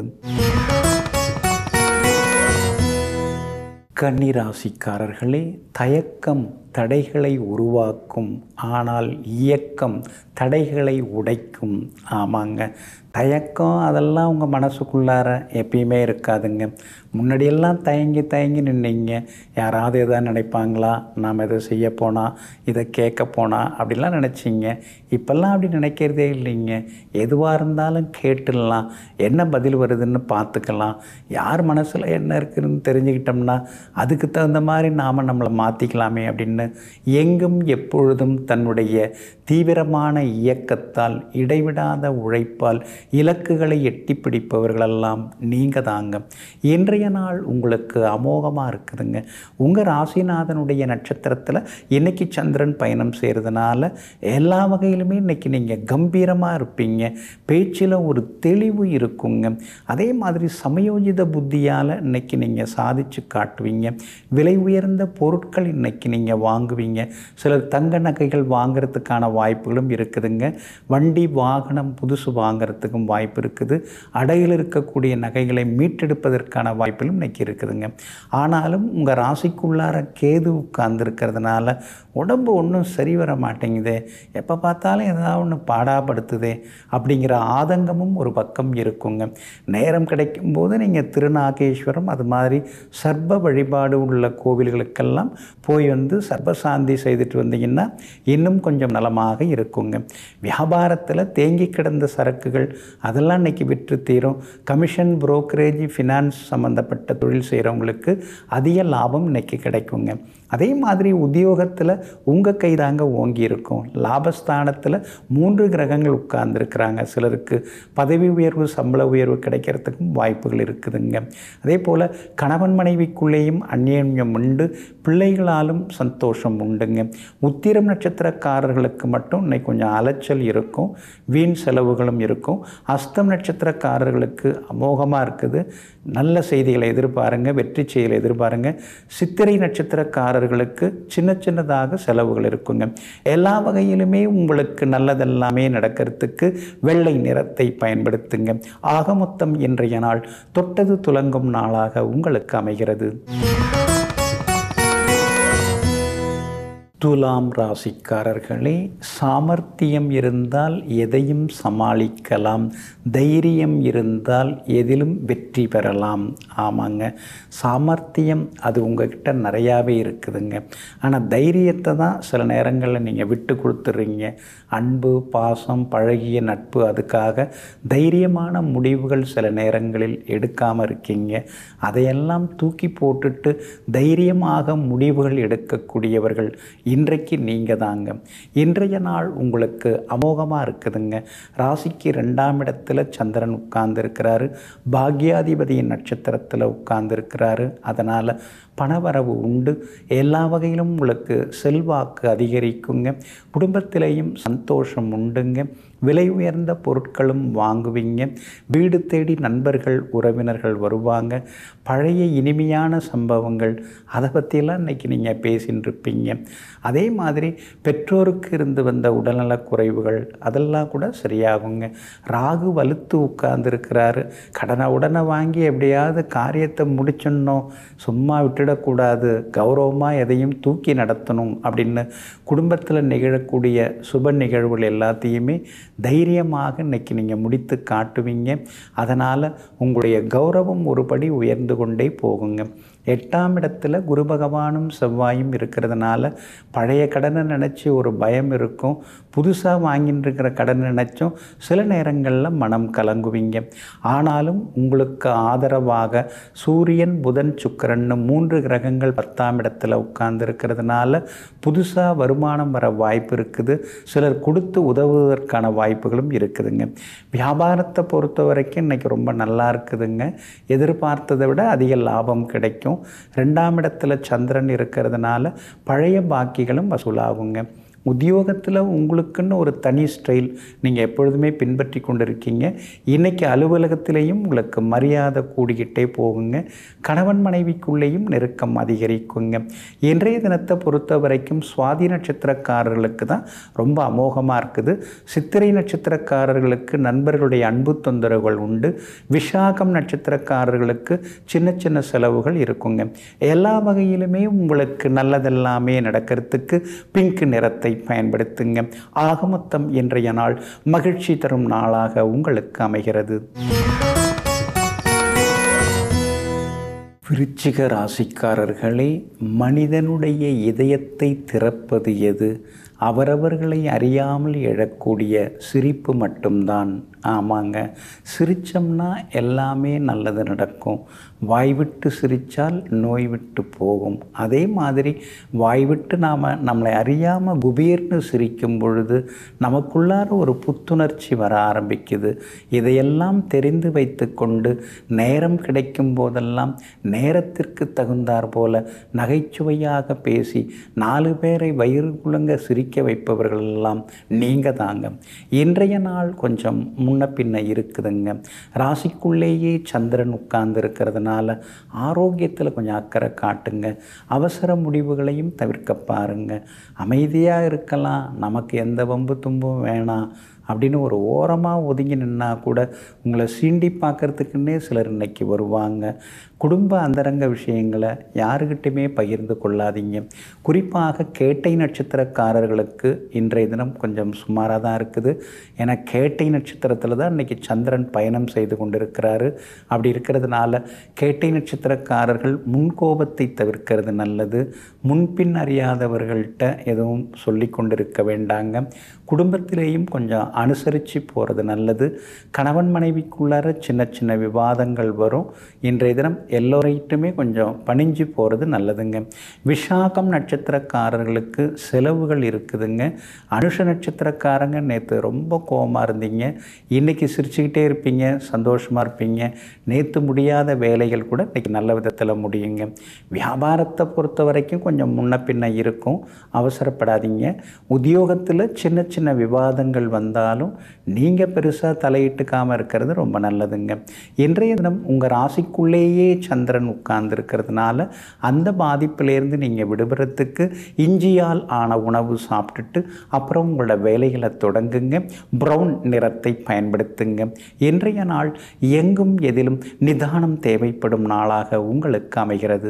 கன்னிராசிக்காரர்களே தயக்கம் தடைகளை உருவாக்கும் ஆனால் இயக்கம் தடைகளை உடைக்கும் ஆமாங்க தயக்கம் அதெல்லாம் உங்கள் மனசுக்குள்ளார எப்பயுமே இருக்காதுங்க முன்னாடியெல்லாம் தயங்கி தயங்கி நின்னீங்க யாராவது எதாவது நினைப்பாங்களா நாம் இதை செய்ய போனால் இதை கேட்க போனால் அப்படிலாம் நினச்சிங்க இப்போல்லாம் அப்படி நினைக்கிறதே இல்லைங்க எதுவாக இருந்தாலும் கேட்டுடலாம் என்ன பதில் வருதுன்னு பார்த்துக்கலாம் யார் மனசில் என்ன இருக்குதுன்னு தெரிஞ்சுக்கிட்டோம்னா அதுக்கு தகுந்த மாதிரி நாம் நம்மளை மாற்றிக்கலாமே அப்படின்னு எங்கும் எப்பொழுதும் தன்னுடைய தீவிரமான இயக்கத்தால் இடைவிடாத உழைப்பால் இலக்குகளை எட்டி பிடிப்பவர்களெல்லாம் நீங்கள் தாங்க இன்றைய நாள் உங்களுக்கு அமோகமாக இருக்குதுங்க உங்கள் ராசிநாதனுடைய நட்சத்திரத்தில் இன்றைக்கி சந்திரன் பயணம் செய்கிறதுனால எல்லா வகையிலுமே இன்றைக்கி நீங்கள் கம்பீரமாக இருப்பீங்க பேச்சில் ஒரு தெளிவு இருக்குங்க அதே மாதிரி சமயோஜித புத்தியால் இன்றைக்கி நீங்கள் சாதித்து காட்டுவீங்க விலை உயர்ந்த பொருட்கள் இன்றைக்கி நீங்கள் வாங்குவீங்க சிலர் தங்க நகைகள் வாங்கிறதுக்கான வாய்ப்புகளும் இருக்குதுங்க வண்டி வாகனம் புதுசு வாங்கிறதுக்கும் வாய்ப்பு இருக்குது அடையில் இருக்கக்கூடிய நகைகளை மீட்டெடுப்பதற்கான வாய்ப்பிலும் இன்னைக்கு இருக்குதுங்க ஆனாலும் உங்கள் ராசிக்குள்ளார கேது உட்கார்ந்துருக்கிறதுனால உடம்பு ஒன்றும் சரி வர மாட்டேங்குதே எப்போ பார்த்தாலும் ஏதாவது ஒன்று பாடாப்படுத்துதே அப்படிங்கிற ஆதங்கமும் ஒரு பக்கம் இருக்குங்க நேரம் கிடைக்கும்போது நீங்கள் திருநாகேஸ்வரம் அது மாதிரி சர்ப வழிபாடு உள்ள கோவில்களுக்கெல்லாம் போய் வந்து சர்பசாந்தி செய்துட்டு வந்தீங்கன்னா இன்னும் கொஞ்சம் நலமாக இருக்குங்க வியாபாரத்தில் தேங்கி கிடந்த சரக்குகள் அதெல்லாம் இன்னைக்கு விற்று தீரும் கமிஷன் புரோக்கரேஜ் ஃபினான்ஸ் சம்மந்தப்பட்ட தொழில் செய்கிறவங்களுக்கு அதிக லாபம் இன்னைக்கு கிடைக்குங்க அதே மாதிரி உத்தியோகத்தில் உங்கள் கை தாங்க ஓங்கி இருக்கும் லாபஸ்தானத்தில் மூன்று கிரகங்கள் உட்கார்ந்துருக்கிறாங்க சிலருக்கு பதவி உயர்வு சம்பள உயர்வு கிடைக்கிறதுக்கும் வாய்ப்புகள் இருக்குதுங்க அதே போல் கணவன் மனைவிக்குள்ளேயும் அந்யோன்யம் உண்டு பிள்ளைகளாலும் சந்தோஷம் உண்டுங்க உத்திரம் நட்சத்திரக்காரர்களுக்கு மட்டும் இன்னைக்கு கொஞ்சம் அலைச்சல் இருக்கும் வீண் செலவுகளும் இருக்கும் அஸ்தம் நட்சத்திரக்காரர்களுக்கு அமோகமாக இருக்குது நல்ல செய்திகளை எதிர்பாருங்க வெற்றி செயலை எதிர்பாருங்க சித்திரை நட்சத்திரக்காரர்களுக்கு சின்ன சின்னதாக செலவுகள் இருக்குங்க எல்லா வகையிலுமே உங்களுக்கு நல்லதெல்லாமே நடக்கிறதுக்கு வெள்ளை நிறத்தை பயன்படுத்துங்க ஆக மொத்தம் இன்றைய நாள் தொட்டது துலங்கும் நாளாக உங்களுக்கு அமைகிறது துலாம் ராசிக்காரர்களே சாமர்த்தியம் இருந்தால் எதையும் சமாளிக்கலாம் தைரியம் இருந்தால் எதிலும் வெற்றி பெறலாம் ஆமாங்க சாமர்த்தியம் அது உங்ககிட்ட நிறையாவே இருக்குதுங்க ஆனால் தைரியத்தை தான் சில நேரங்களில் நீங்கள் விட்டு கொடுத்துட்றீங்க அன்பு பாசம் பழகிய நட்பு அதுக்காக தைரியமான முடிவுகள் சில நேரங்களில் எடுக்காமல் இருக்கீங்க அதையெல்லாம் தூக்கி போட்டுட்டு தைரியமாக முடிவுகள் எடுக்கக்கூடியவர்கள் இன்றைக்கு நீங்கள் தாங்க இன்றைய நாள் உங்களுக்கு அமோகமாக இருக்குதுங்க ராசிக்கு ரெண்டாம் இடத்துல சந்திரன் உட்கார்ந்துருக்கிறாரு பாக்யாதிபதியின் நட்சத்திரத்தில் உட்கார்ந்துருக்கிறாரு அதனால் பணவரவு உண்டு எல்லா வகையிலும் உங்களுக்கு செல்வாக்கு அதிகரிக்குங்க குடும்பத்திலேயும் சந்தோஷம் உண்டுங்க விலை உயர்ந்த பொருட்களும் வாங்குவீங்க வீடு தேடி நண்பர்கள் உறவினர்கள் வருவாங்க பழைய இனிமையான சம்பவங்கள் அதை பற்றியெல்லாம் இன்றைக்கி நீங்கள் பேசின்னு இருப்பீங்க அதே மாதிரி பெற்றோருக்கு இருந்து வந்த உடல்நலக் குறைவுகள் அதெல்லாம் கூட சரியாகுங்க ராகு வலுத்து உட்கார்ந்துருக்கிறாரு கடனை உடனே வாங்கி எப்படியாவது காரியத்தை முடிச்சிடணும் சும்மா விட்டுடக்கூடாது கௌரவமாக எதையும் தூக்கி நடத்தணும் அப்படின்னு குடும்பத்தில் நிகழக்கூடிய சுப நிகழ்வுகள் எல்லாத்தையுமே தைரியமாக இன்னைக்கு நீங்கள் முடித்து காட்டுவீங்க அதனால் உங்களுடைய கௌரவம் ஒருபடி உயர்ந்து கொண்டே போகுங்க எட்டாம் இடத்துல குரு பகவானும் செவ்வாயும் இருக்கிறதுனால பழைய கடனை நினச்சி ஒரு பயம் இருக்கும் புதுசாக வாங்கிட்டு இருக்கிற கடன் நினச்சும் சில நேரங்களில் மனம் கலங்குவீங்க ஆனாலும் உங்களுக்கு ஆதரவாக சூரியன் புதன் சுக்கரன்னு மூன்று கிரகங்கள் பத்தாம் இடத்துல உட்கார்ந்துருக்கிறதுனால புதுசாக வருமானம் வர வாய்ப்பு இருக்குது சிலர் கொடுத்து உதவுவதற்கான வாய்ப்புகளும் இருக்குதுங்க வியாபாரத்தை பொறுத்த வரைக்கும் இன்றைக்கி ரொம்ப நல்லா இருக்குதுங்க எதிர்பார்த்ததை விட அதிக லாபம் கிடைக்கும் வரும் ரெண்டாம் இடத்துல சந்திரன் இருக்கிறதுனால பழைய பாக்கிகளும் வசூலாகுங்க உத்தியோகத்தில் உங்களுக்குன்னு ஒரு தனி ஸ்டைல் நீங்கள் எப்பொழுதுமே பின்பற்றி கொண்டு இருக்கீங்க இன்றைக்கி அலுவலகத்திலேயும் உங்களுக்கு மரியாதை கூடிக்கிட்டே போகுங்க கணவன் மனைவிக்குள்ளேயும் நெருக்கம் அதிகரிக்குங்க இன்றைய தினத்தை பொறுத்த வரைக்கும் சுவாதி நட்சத்திரக்காரர்களுக்கு தான் ரொம்ப அமோகமாக இருக்குது சித்திரை நட்சத்திரக்காரர்களுக்கு நண்பர்களுடைய அன்பு தொந்தரவுகள் உண்டு விஷாகம் நட்சத்திரக்காரர்களுக்கு சின்ன சின்ன செலவுகள் இருக்குங்க எல்லா வகையிலுமே உங்களுக்கு நல்லதெல்லாமே நடக்கிறதுக்கு பிங்க் நிறத்தை பயன்படுத்துங்க ஆக மொத்தம் இன்றைய நாள் மகிழ்ச்சி தரும் நாளாக உங்களுக்கு அமைகிறது விருச்சிக ராசிக்காரர்களே மனிதனுடைய இதயத்தை திறப்பது எது அவரவர்களை அறியாமல் எழக்கூடிய சிரிப்பு மட்டும்தான் ஆமாங்க சிரித்தோம்னா எல்லாமே நல்லது நடக்கும் வாய் விட்டு சிரித்தால் நோய் விட்டு போகும் அதே மாதிரி வாய் விட்டு நாம் நம்மளை அறியாமல் குபீர்னு சிரிக்கும் பொழுது நமக்குள்ளார ஒரு புத்துணர்ச்சி வர ஆரம்பிக்குது இதையெல்லாம் தெரிந்து வைத்து கொண்டு நேரம் கிடைக்கும் போதெல்லாம் நேரத்திற்கு தகுந்தாற் போல நகைச்சுவையாக பேசி நாலு பேரை வயிறு குலுங்க சிரிக்க வைப்பவர்கள் எல்லாம் நீங்கள் தாங்க இன்றைய நாள் கொஞ்சம் முன்ன பின்ன இருக்குதுங்க ராசிக்குள்ளேயே சந்திரன் உட்கார்ந்து இருக்கிறதுனால ஆரோக்கியத்தில் கொஞ்சம் அக்கறை காட்டுங்க அவசர முடிவுகளையும் தவிர்க்க பாருங்க அமைதியாக இருக்கலாம் நமக்கு எந்த வம்பு தும்பும் வேணாம் அப்படின்னு ஒரு ஓரமாக ஒதுங்கி நின்னா கூட உங்களை சீண்டி பார்க்கறதுக்குன்னே சிலர் இன்னைக்கு வருவாங்க குடும்ப அந்தரங்க விஷயங்களை யாருக்கிட்டையுமே பகிர்ந்து கொள்ளாதீங்க குறிப்பாக கேட்டை நட்சத்திரக்காரர்களுக்கு இன்றைய தினம் கொஞ்சம் சுமாராக தான் இருக்குது ஏன்னா கேட்டை நட்சத்திரத்தில் தான் இன்றைக்கி சந்திரன் பயணம் செய்து கொண்டிருக்கிறாரு அப்படி இருக்கிறதுனால கேட்டை நட்சத்திரக்காரர்கள் முன்கோபத்தை தவிர்க்கிறது நல்லது முன்பின் அறியாதவர்கள்ட்ட எதுவும் சொல்லி கொண்டிருக்க வேண்டாங்க குடும்பத்திலேயும் கொஞ்சம் அனுசரித்து போகிறது நல்லது கணவன் மனைவிக்குள்ளார சின்ன சின்ன விவாதங்கள் வரும் இன்றைய தினம் எல்லோரைட்டுமே கொஞ்சம் பணிஞ்சு போகிறது நல்லதுங்க விஷாகம் நட்சத்திரக்காரர்களுக்கு செலவுகள் இருக்குதுங்க அனுஷ நட்சத்திரக்காரங்க நேற்று ரொம்ப கோபமாக இருந்தீங்க இன்றைக்கி சிரிச்சுக்கிட்டே இருப்பீங்க சந்தோஷமாக இருப்பீங்க நேற்று முடியாத வேலைகள் கூட இன்றைக்கி நல்ல விதத்தில் முடியுங்க வியாபாரத்தை பொறுத்த வரைக்கும் கொஞ்சம் முன்ன பின்ன இருக்கும் அவசரப்படாதீங்க உத்தியோகத்தில் சின்ன சின்ன விவாதங்கள் வந்தாலும் நீங்கள் பெருசாக தலையிட்டுக்காமல் இருக்கிறது ரொம்ப நல்லதுங்க இன்றைய தினம் உங்கள் ராசிக்குள்ளேயே சந்திரன் உட்கார்ந்து இருக்கிறதுனால அந்த பாதிப்பிலேருந்து நீங்கள் விடுபடுறதுக்கு இஞ்சியால் ஆன உணவு சாப்பிட்டுட்டு அப்புறம் உங்களோட வேலைகளை தொடங்குங்க ப்ரௌன் நிறத்தை பயன்படுத்துங்க இன்றைய நாள் எங்கும் எதிலும் நிதானம் தேவைப்படும் நாளாக உங்களுக்கு அமைகிறது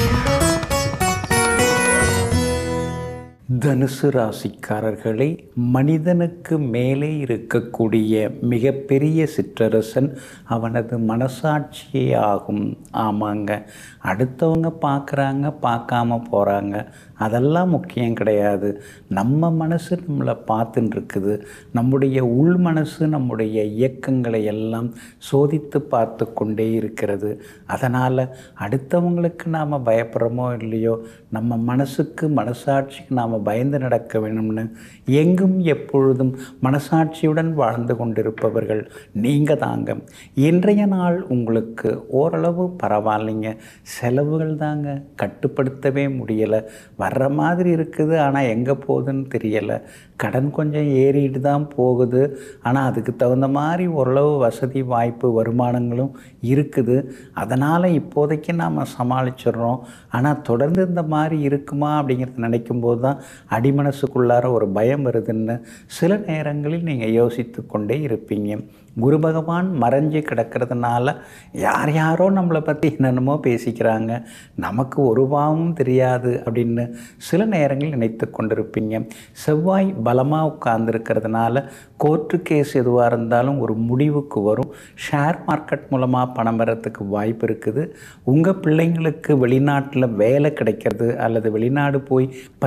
தனுசு ராசிக்காரர்களை மனிதனுக்கு மேலே இருக்கக்கூடிய மிகப்பெரிய சிற்றரசன் அவனது மனசாட்சியே ஆகும் ஆமாங்க அடுத்தவங்க பார்க்குறாங்க பார்க்காம போகிறாங்க அதெல்லாம் முக்கியம் கிடையாது நம்ம மனசு நம்மளை பார்த்துன்னு இருக்குது நம்முடைய உள் மனசு நம்முடைய இயக்கங்களை எல்லாம் சோதித்து பார்த்து கொண்டே இருக்கிறது அதனால் அடுத்தவங்களுக்கு நாம் பயப்படுறோமோ இல்லையோ நம்ம மனசுக்கு மனசாட்சிக்கு நாம் பயந்து நடக்க வேணும்னு எங்கும் எப்பொழுதும் மனசாட்சியுடன் வாழ்ந்து கொண்டிருப்பவர்கள் நீங்கள் தாங்க இன்றைய நாள் உங்களுக்கு ஓரளவு பரவாயில்லைங்க செலவுகள் தாங்க கட்டுப்படுத்தவே முடியலை வர்ற மாதிரி இருக்குது ஆனால் எங்கே போகுதுன்னு தெரியலை கடன் கொஞ்சம் ஏறிட்டு தான் போகுது ஆனால் அதுக்கு தகுந்த மாதிரி ஓரளவு வசதி வாய்ப்பு வருமானங்களும் இருக்குது அதனால் இப்போதைக்கு நாம் சமாளிச்சிடுறோம் ஆனால் தொடர்ந்து இந்த மாதிரி இருக்குமா அப்படிங்கிறத நினைக்கும்போது தான் அடிமனசுக்குள்ளார ஒரு பயம் வருதுன்னு சில நேரங்களில் நீங்கள் யோசித்து கொண்டே இருப்பீங்க குரு பகவான் மறைஞ்சு கிடக்கிறதுனால யார் யாரோ நம்மளை பற்றி என்னென்னமோ பேசிக்கிறாங்க நமக்கு ஒரு பாவமும் தெரியாது அப்படின்னு சில நேரங்களில் நினைத்து கொண்டிருப்பீங்க செவ்வாய் பலமாக உட்கார்ந்துருக்கிறதுனால கோர்ட்டு கேஸ் எதுவாக இருந்தாலும் ஒரு முடிவுக்கு வரும் ஷேர் மார்க்கெட் மூலமாக பணம் வரத்துக்கு வாய்ப்பு இருக்குது உங்கள் பிள்ளைங்களுக்கு வெளிநாட்டில் வேலை கிடைக்கிறது அல்லது வெளிநாடு போய் படிக்கிறதுக்கு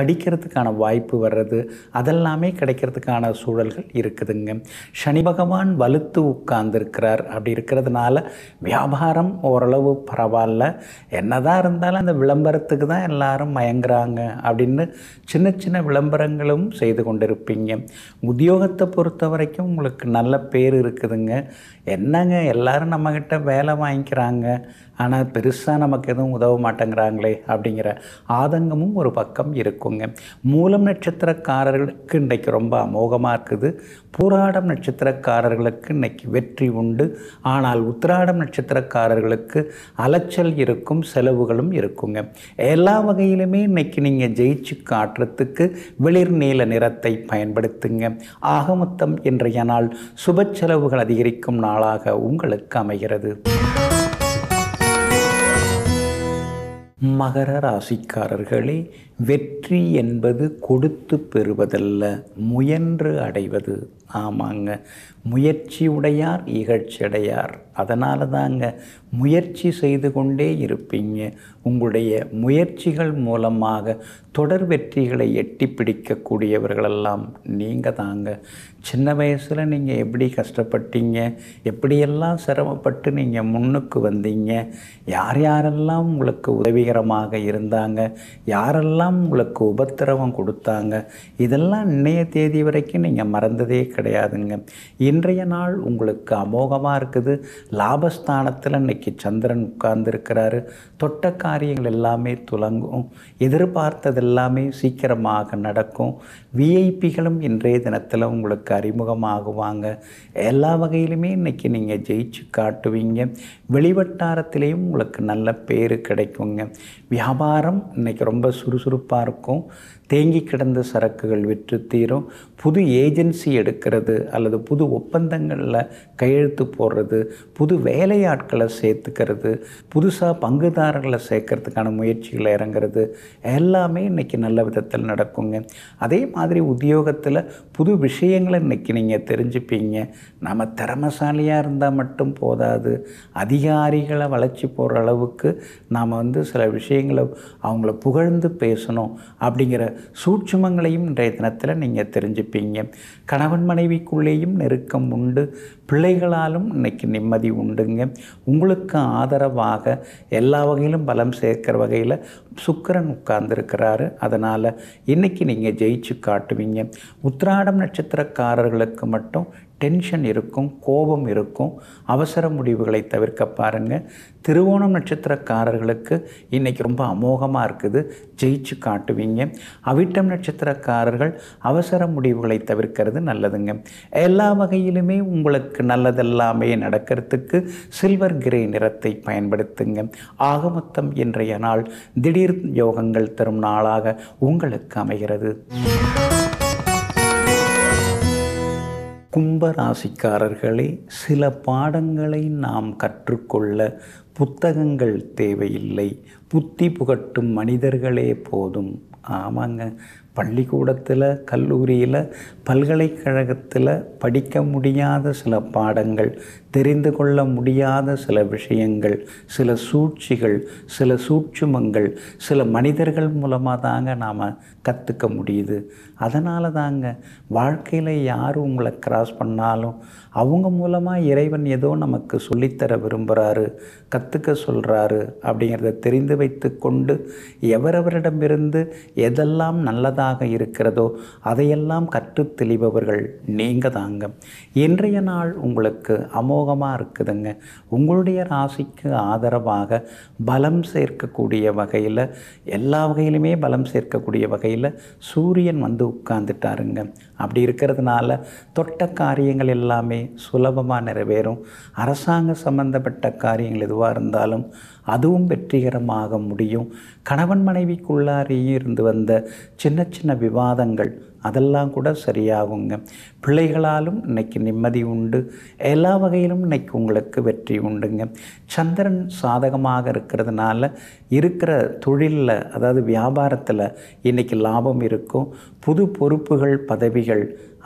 கிடைக்கிறதுக்கான வாய்ப்பு வர்றது அதெல்லாமே கிடைக்கிறதுக்கான சூழல்கள் இருக்குதுங்க சனி பகவான் வலுத்து உட்கார்ந்துருக்கிறார் அப்படி இருக்கிறதுனால வியாபாரம் ஓரளவு பரவாயில்ல என்னதான் இருந்தாலும் அந்த விளம்பரத்துக்கு தான் எல்லாரும் மயங்குறாங்க அப்படின்னு சின்ன சின்ன விளம்பரங்களும் செய்து கொண்டிருப்பீங்க உத்தியோகத்தை பொறுத்த வரைக்கும் உங்களுக்கு நல்ல பேர் இருக்குதுங்க என்னங்க எல்லாரும் நம்மக்கிட்ட வேலை வாங்கிக்கிறாங்க ஆனால் பெருசாக நமக்கு எதுவும் உதவ மாட்டேங்கிறாங்களே அப்படிங்கிற ஆதங்கமும் ஒரு பக்கம் இருக்குங்க மூலம் நட்சத்திரக்காரர்களுக்கு இன்றைக்கு ரொம்ப அமோகமாக இருக்குது பூராடம் நட்சத்திரக்காரர்களுக்கு இன்னைக்கு வெற்றி உண்டு ஆனால் உத்திராடம் நட்சத்திரக்காரர்களுக்கு அலைச்சல் இருக்கும் செலவுகளும் இருக்குங்க எல்லா வகையிலுமே இன்னைக்கு நீங்கள் ஜெயிச்சு காட்டுறதுக்கு வெளிர் நீல நிறத்தை பயன்படுத்துங்க ஆக மொத்தம் இன்றைய நாள் சுப செலவுகள் அதிகரிக்கும் நாளாக உங்களுக்கு அமைகிறது மகர ராசிக்காரர்களே வெற்றி என்பது கொடுத்து பெறுவதல்ல முயன்று அடைவது ஆமாங்க முயற்சி உடையார் இகழ்ச்சியடையார் அதனால தாங்க முயற்சி செய்து கொண்டே இருப்பீங்க உங்களுடைய முயற்சிகள் மூலமாக தொடர் வெற்றிகளை எட்டி பிடிக்கக்கூடியவர்களெல்லாம் நீங்கள் தாங்க சின்ன வயசில் நீங்கள் எப்படி கஷ்டப்பட்டீங்க எப்படியெல்லாம் சிரமப்பட்டு நீங்கள் முன்னுக்கு வந்தீங்க யார் யாரெல்லாம் உங்களுக்கு உதவிகரமாக இருந்தாங்க யாரெல்லாம் உங்களுக்கு உபத்திரவம் கொடுத்தாங்க இதெல்லாம் இன்றைய தேதி வரைக்கும் நீங்கள் மறந்ததே கிடையாதுங்க இன்றைய நாள் உங்களுக்கு அமோகமாக இருக்குது லாபஸ்தானத்தில் இன்னைக்கு சந்திரன் உட்கார்ந்துருக்கிறாரு தொட்ட காரியங்கள் எல்லாமே துலங்கும் எதிர்பார்த்தது எல்லாமே சீக்கிரமாக நடக்கும் விஐபிகளும் இன்றைய தினத்தில் உங்களுக்கு அறிமுகமாகுவாங்க எல்லா வகையிலுமே இன்றைக்கி நீங்கள் ஜெயிச்சு காட்டுவீங்க வெளிவட்டாரத்திலேயும் உங்களுக்கு நல்ல பேர் கிடைக்குங்க வியாபாரம் இன்றைக்கி ரொம்ப சுறுசுறுப்பாக இருக்கும் தேங்கி கிடந்த சரக்குகள் விற்று தீரும் புது ஏஜென்சி எடுக்கிறது அல்லது புது ஒப்பந்தங்களில் கையெழுத்து போடுறது புது வேலையாட்களை சேர்த்துக்கிறது புதுசாக பங்குதாரர்களை சேர்க்கறதுக்கான முயற்சிகளை இறங்குறது எல்லாமே இன்றைக்கி நல்ல விதத்தில் நடக்குங்க அதே மாதிரி உத்தியோகத்தில் புது விஷயங்களை இன்றைக்கி நீங்கள் தெரிஞ்சுப்பீங்க நம்ம திறமசாலியாக இருந்தால் மட்டும் போதாது அதிகாரிகளை வளர்ச்சி போகிற அளவுக்கு நாம் வந்து சில விஷயங்களை அவங்கள புகழ்ந்து பேசணும் அப்படிங்கிற சூட்சுமங்களையும் இன்றைய தினத்தில் நீங்கள் தெரிஞ்சுப்பீங்க கணவன் மனைவிக்குள்ளேயும் நெருக்கம் உண்டு பிள்ளைகளாலும் இன்னைக்கு நிம்மதி உண்டுங்க உங்களுக்கு ஆதரவாக எல்லா வகையிலும் பலம் சேர்க்கிற வகையில் சுக்கிரன் உட்கார்ந்துருக்கிறாரு அதனால் இன்றைக்கி நீங்கள் ஜெயிச்சு காட்டுவீங்க உத்திராடம் நட்சத்திரக்காரர்களுக்கு மட்டும் டென்ஷன் இருக்கும் கோபம் இருக்கும் அவசர முடிவுகளை தவிர்க்க பாருங்கள் திருவோணம் நட்சத்திரக்காரர்களுக்கு இன்றைக்கி ரொம்ப அமோகமாக இருக்குது ஜெயிச்சு காட்டுவீங்க அவிட்டம் நட்சத்திரக்காரர்கள் அவசர முடிவுகளை தவிர்க்கிறது நல்லதுங்க எல்லா வகையிலுமே உங்களுக்கு நல்லதெல்லாமே நடக்கிறதுக்கு சில்வர் கிரே நிறத்தை பயன்படுத்துங்க ஆக மொத்தம் இன்றைய நாள் திடீர் யோகங்கள் தரும் நாளாக உங்களுக்கு அமைகிறது கும்பராசிக்காரர்களே சில பாடங்களை நாம் கற்றுக்கொள்ள புத்தகங்கள் தேவையில்லை புத்தி புகட்டும் மனிதர்களே போதும் ஆமாங்க பள்ளிக்கூடத்தில் கல்லூரியில் பல்கலைக்கழகத்தில் படிக்க முடியாத சில பாடங்கள் தெரிந்து கொள்ள முடியாத சில விஷயங்கள் சில சூழ்ச்சிகள் சில சூட்சுமங்கள் சில மனிதர்கள் மூலமாக தாங்க நாம் கற்றுக்க முடியுது அதனால தாங்க வாழ்க்கையில் யார் உங்களை கிராஸ் பண்ணாலும் அவங்க மூலமாக இறைவன் ஏதோ நமக்கு சொல்லித்தர விரும்புகிறாரு கற்றுக்க சொல்கிறாரு அப்படிங்கிறத தெரிந்து வைத்து கொண்டு எவரவரிடமிருந்து எதெல்லாம் நல்லதாக இருக்கிறதோ அதையெல்லாம் கற்றுத் தெளிபவர்கள் நீங்கள் தாங்க இன்றைய நாள் உங்களுக்கு அமோகமாக இருக்குதுங்க உங்களுடைய ராசிக்கு ஆதரவாக பலம் சேர்க்கக்கூடிய வகையில் எல்லா வகையிலுமே பலம் சேர்க்கக்கூடிய வகையில் சூரியன் வந்து உட்கார்ந்துட்டாருங்க அப்படி இருக்கிறதுனால தொட்ட காரியங்கள் எல்லாமே சுலபமாக நிறைவேறும் அரசாங்க சம்பந்தப்பட்ட காரியங்கள் எதுவாக இருந்தாலும் அதுவும் வெற்றிகரமாக முடியும் கணவன் மனைவிக்குள்ளாரையே இருந்து வந்த சின்ன சின்ன விவாதங்கள் அதெல்லாம் கூட சரியாகுங்க பிள்ளைகளாலும் இன்னைக்கு நிம்மதி உண்டு எல்லா வகையிலும் இன்னைக்கு உங்களுக்கு வெற்றி உண்டுங்க சந்திரன் சாதகமாக இருக்கிறதுனால இருக்கிற தொழிலில் அதாவது வியாபாரத்தில் இன்னைக்கு லாபம் இருக்கும் புது பொறுப்புகள் பதவிகள்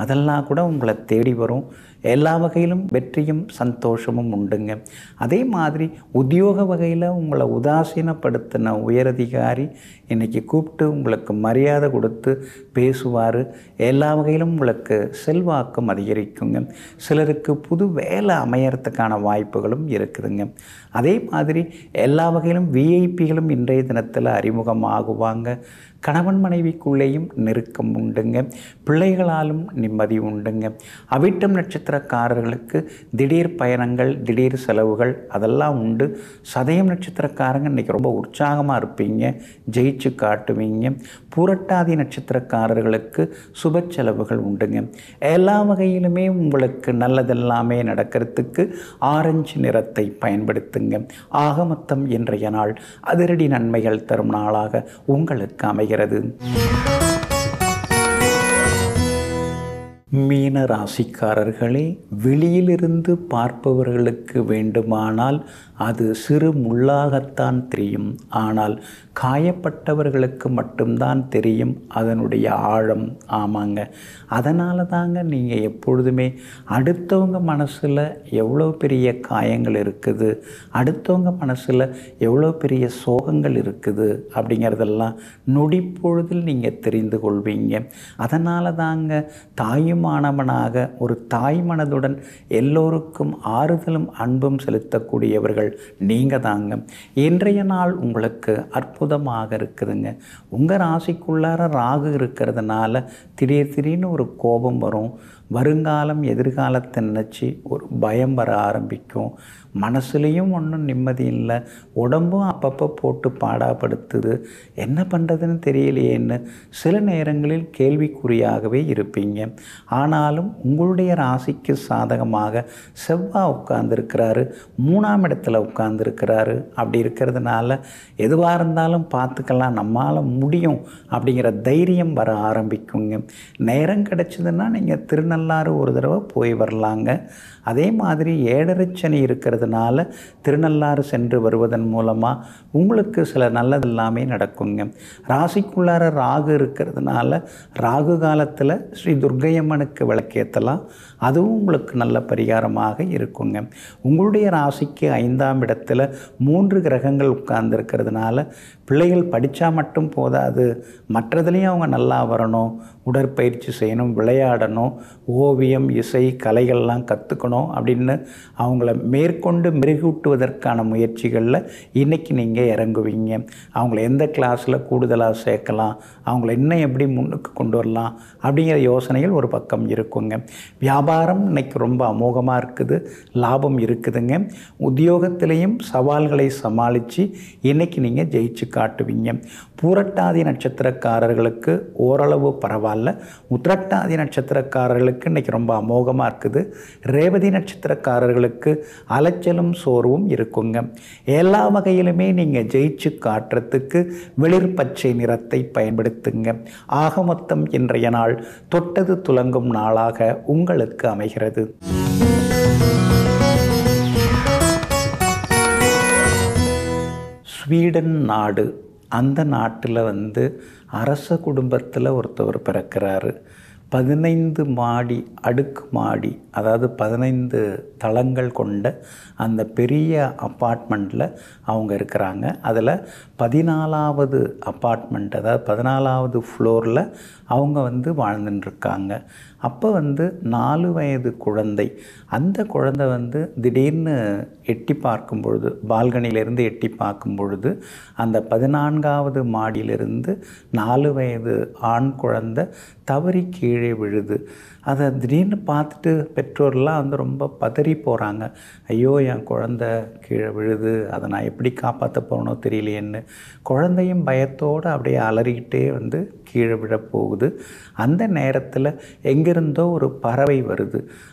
அதெல்லாம் கூட உங்களை தேடி வரும் எல்லா வகையிலும் வெற்றியும் சந்தோஷமும் உண்டுங்க அதே மாதிரி உத்தியோக வகையில் உங்களை உதாசீனப்படுத்தின உயரதிகாரி இன்றைக்கி கூப்பிட்டு உங்களுக்கு மரியாதை கொடுத்து பேசுவார் எல்லா வகையிலும் உங்களுக்கு செல்வாக்கம் அதிகரிக்குங்க சிலருக்கு புது வேலை அமையறதுக்கான வாய்ப்புகளும் இருக்குதுங்க அதே மாதிரி எல்லா வகையிலும் விஐபிகளும் இன்றைய தினத்தில் அறிமுகமாகுவாங்க கணவன் மனைவிக்குள்ளேயும் நெருக்கம் உண்டுங்க பிள்ளைகளாலும் நிம்மதி உண்டுங்க அவிட்டம் நட்சத்திரக்காரர்களுக்கு திடீர் பயணங்கள் திடீர் செலவுகள் அதெல்லாம் உண்டு சதயம் நட்சத்திரக்காரங்க இன்றைக்கி ரொம்ப உற்சாகமாக இருப்பீங்க ஜெயிச்சு காட்டுவீங்க பூரட்டாதி நட்சத்திரக்காரர்களுக்கு சுப செலவுகள் உண்டுங்க எல்லா வகையிலுமே உங்களுக்கு நல்லதெல்லாமே நடக்கிறதுக்கு ஆரஞ்சு நிறத்தை பயன்படுத்துங்க ஆக மொத்தம் இன்றைய நாள் அதிரடி நன்மைகள் தரும் நாளாக உங்களுக்கு அமைகிறது மீன ராசிக்காரர்களே வெளியிலிருந்து பார்ப்பவர்களுக்கு வேண்டுமானால் அது சிறு முள்ளாகத்தான் தெரியும் ஆனால் காயப்பட்டவர்களுக்கு மட்டும்தான் தெரியும் அதனுடைய ஆழம் ஆமாங்க அதனால தாங்க நீங்கள் எப்பொழுதுமே அடுத்தவங்க மனசில் எவ்வளோ பெரிய காயங்கள் இருக்குது அடுத்தவங்க மனசில் எவ்வளோ பெரிய சோகங்கள் இருக்குது அப்படிங்கிறதெல்லாம் நொடிப்பொழுதில் நீங்கள் தெரிந்து கொள்வீங்க அதனால தாங்க தாயுமானவனாக ஒரு தாய் மனதுடன் எல்லோருக்கும் ஆறுதலும் அன்பும் செலுத்தக்கூடியவர்கள் நீங்கள் தாங்க இன்றைய நாள் உங்களுக்கு அற்புதமாக இருக்குதுங்க உங்கள் ராசிக்குள்ளார ராகு இருக்கிறதுனால திடீர் திடீர்னு ஒரு கோபம் வரும் வருங்காலம் எதிர்காலத்தை நினச்சி ஒரு பயம் வர ஆரம்பிக்கும் மனசுலேயும் ஒன்றும் நிம்மதி இல்லை உடம்பும் அப்பப்போ போட்டு பாடாப்படுத்துது என்ன பண்ணுறதுன்னு தெரியலையேன்னு சில நேரங்களில் கேள்விக்குறியாகவே இருப்பீங்க ஆனாலும் உங்களுடைய ராசிக்கு சாதகமாக செவ்வாய் உட்கார்ந்துருக்கிறாரு மூணாம் இடத்துல உட்கார்ந்துருக்கிறாரு அப்படி இருக்கிறதுனால எதுவாக இருந்தாலும் பார்த்துக்கலாம் நம்மால் முடியும் அப்படிங்கிற தைரியம் வர ஆரம்பிக்குங்க நேரம் கிடச்சிதுன்னா நீங்கள் திருநள்ளாறு ஒரு தடவை போய் வரலாங்க அதே மாதிரி ஏழரைச்சனி இருக்கிறதுனால திருநள்ளாறு சென்று வருவதன் மூலமாக உங்களுக்கு சில நல்லதெல்லாமே நடக்குங்க ராசிக்குள்ளார ராகு இருக்கிறதுனால ராகு காலத்தில் ஸ்ரீ துர்க்கையம்மனுக்கு விளக்கேற்றலாம் அதுவும் உங்களுக்கு நல்ல பரிகாரமாக இருக்குங்க உங்களுடைய ராசிக்கு ஐந்தாம் இடத்துல மூன்று கிரகங்கள் உட்கார்ந்துருக்கிறதுனால பிள்ளைகள் படித்தா மட்டும் போதாது மற்றதுலேயும் அவங்க நல்லா வரணும் உடற்பயிற்சி செய்யணும் விளையாடணும் ஓவியம் இசை கலைகள்லாம் கற்றுக்கணும் அப்படின்னு அவங்கள மேற்கொண்டு மெருகூட்டுவதற்கான முயற்சிகளில் இன்றைக்கி நீங்கள் இறங்குவீங்க அவங்கள எந்த கிளாஸில் கூடுதலாக சேர்க்கலாம் அவங்கள இன்னும் எப்படி முன்னுக்கு கொண்டு வரலாம் அப்படிங்கிற யோசனைகள் ஒரு பக்கம் இருக்குங்க வியாபாரம் இன்னைக்கு ரொம்ப அமோகமாக இருக்குது லாபம் இருக்குதுங்க உத்தியோகத்திலையும் சவால்களை சமாளித்து இன்றைக்கி நீங்கள் ஜெயிச்சு காட்டுவீங்க பூரட்டாதி நட்சத்திரக்காரர்களுக்கு ஓரளவு பரவாயில்ல உத்திரட்டாதி நட்சத்திரக்காரர்களுக்கு இன்றைக்கி ரொம்ப அமோகமாக இருக்குது ரேவதி நட்சத்திரக்காரர்களுக்கு அலைச்சலும் சோர்வும் இருக்குங்க எல்லா வகையிலுமே நீங்கள் ஜெயிச்சு காட்டுறதுக்கு வெளிர் பச்சை நிறத்தை பயன்படுத்துங்க ஆக மொத்தம் இன்றைய நாள் தொட்டது துலங்கும் நாளாக உங்களுக்கு அமைகிறது ஸ்வீடன் நாடு அந்த நாட்டில் வந்து அரச குடும்பத்தில் ஒருத்தவர் பிறக்கிறாரு பதினைந்து மாடி அடுக்கு மாடி அதாவது பதினைந்து தளங்கள் கொண்ட அந்த பெரிய அப்பார்ட்மெண்ட்டில் அவங்க இருக்கிறாங்க அதில் பதினாலாவது அப்பார்ட்மெண்ட் அதாவது பதினாலாவது ஃப்ளோரில் அவங்க வந்து வாழ்ந்துட்டுருக்காங்க அப்போ வந்து நாலு வயது குழந்தை அந்த குழந்தை வந்து திடீர்னு எட்டி பார்க்கும் பொழுது பால்கனியிலேருந்து எட்டி பார்க்கும் பொழுது அந்த பதினான்காவது மாடியிலிருந்து நாலு வயது ஆண் குழந்தை தவறி கீழே விழுது அதை திடீர்னு பார்த்துட்டு பெற்றோர்லாம் வந்து ரொம்ப பதறி போகிறாங்க ஐயோ என் குழந்த கீழே விழுது அதை நான் எப்படி காப்பாற்ற போகிறனோ தெரியலையேன்னு குழந்தையும் பயத்தோடு அப்படியே அலறிக்கிட்டே வந்து கீழே விழ போகுது அந்த நேரத்தில் எங்கிருந்தோ ஒரு பறவை வருது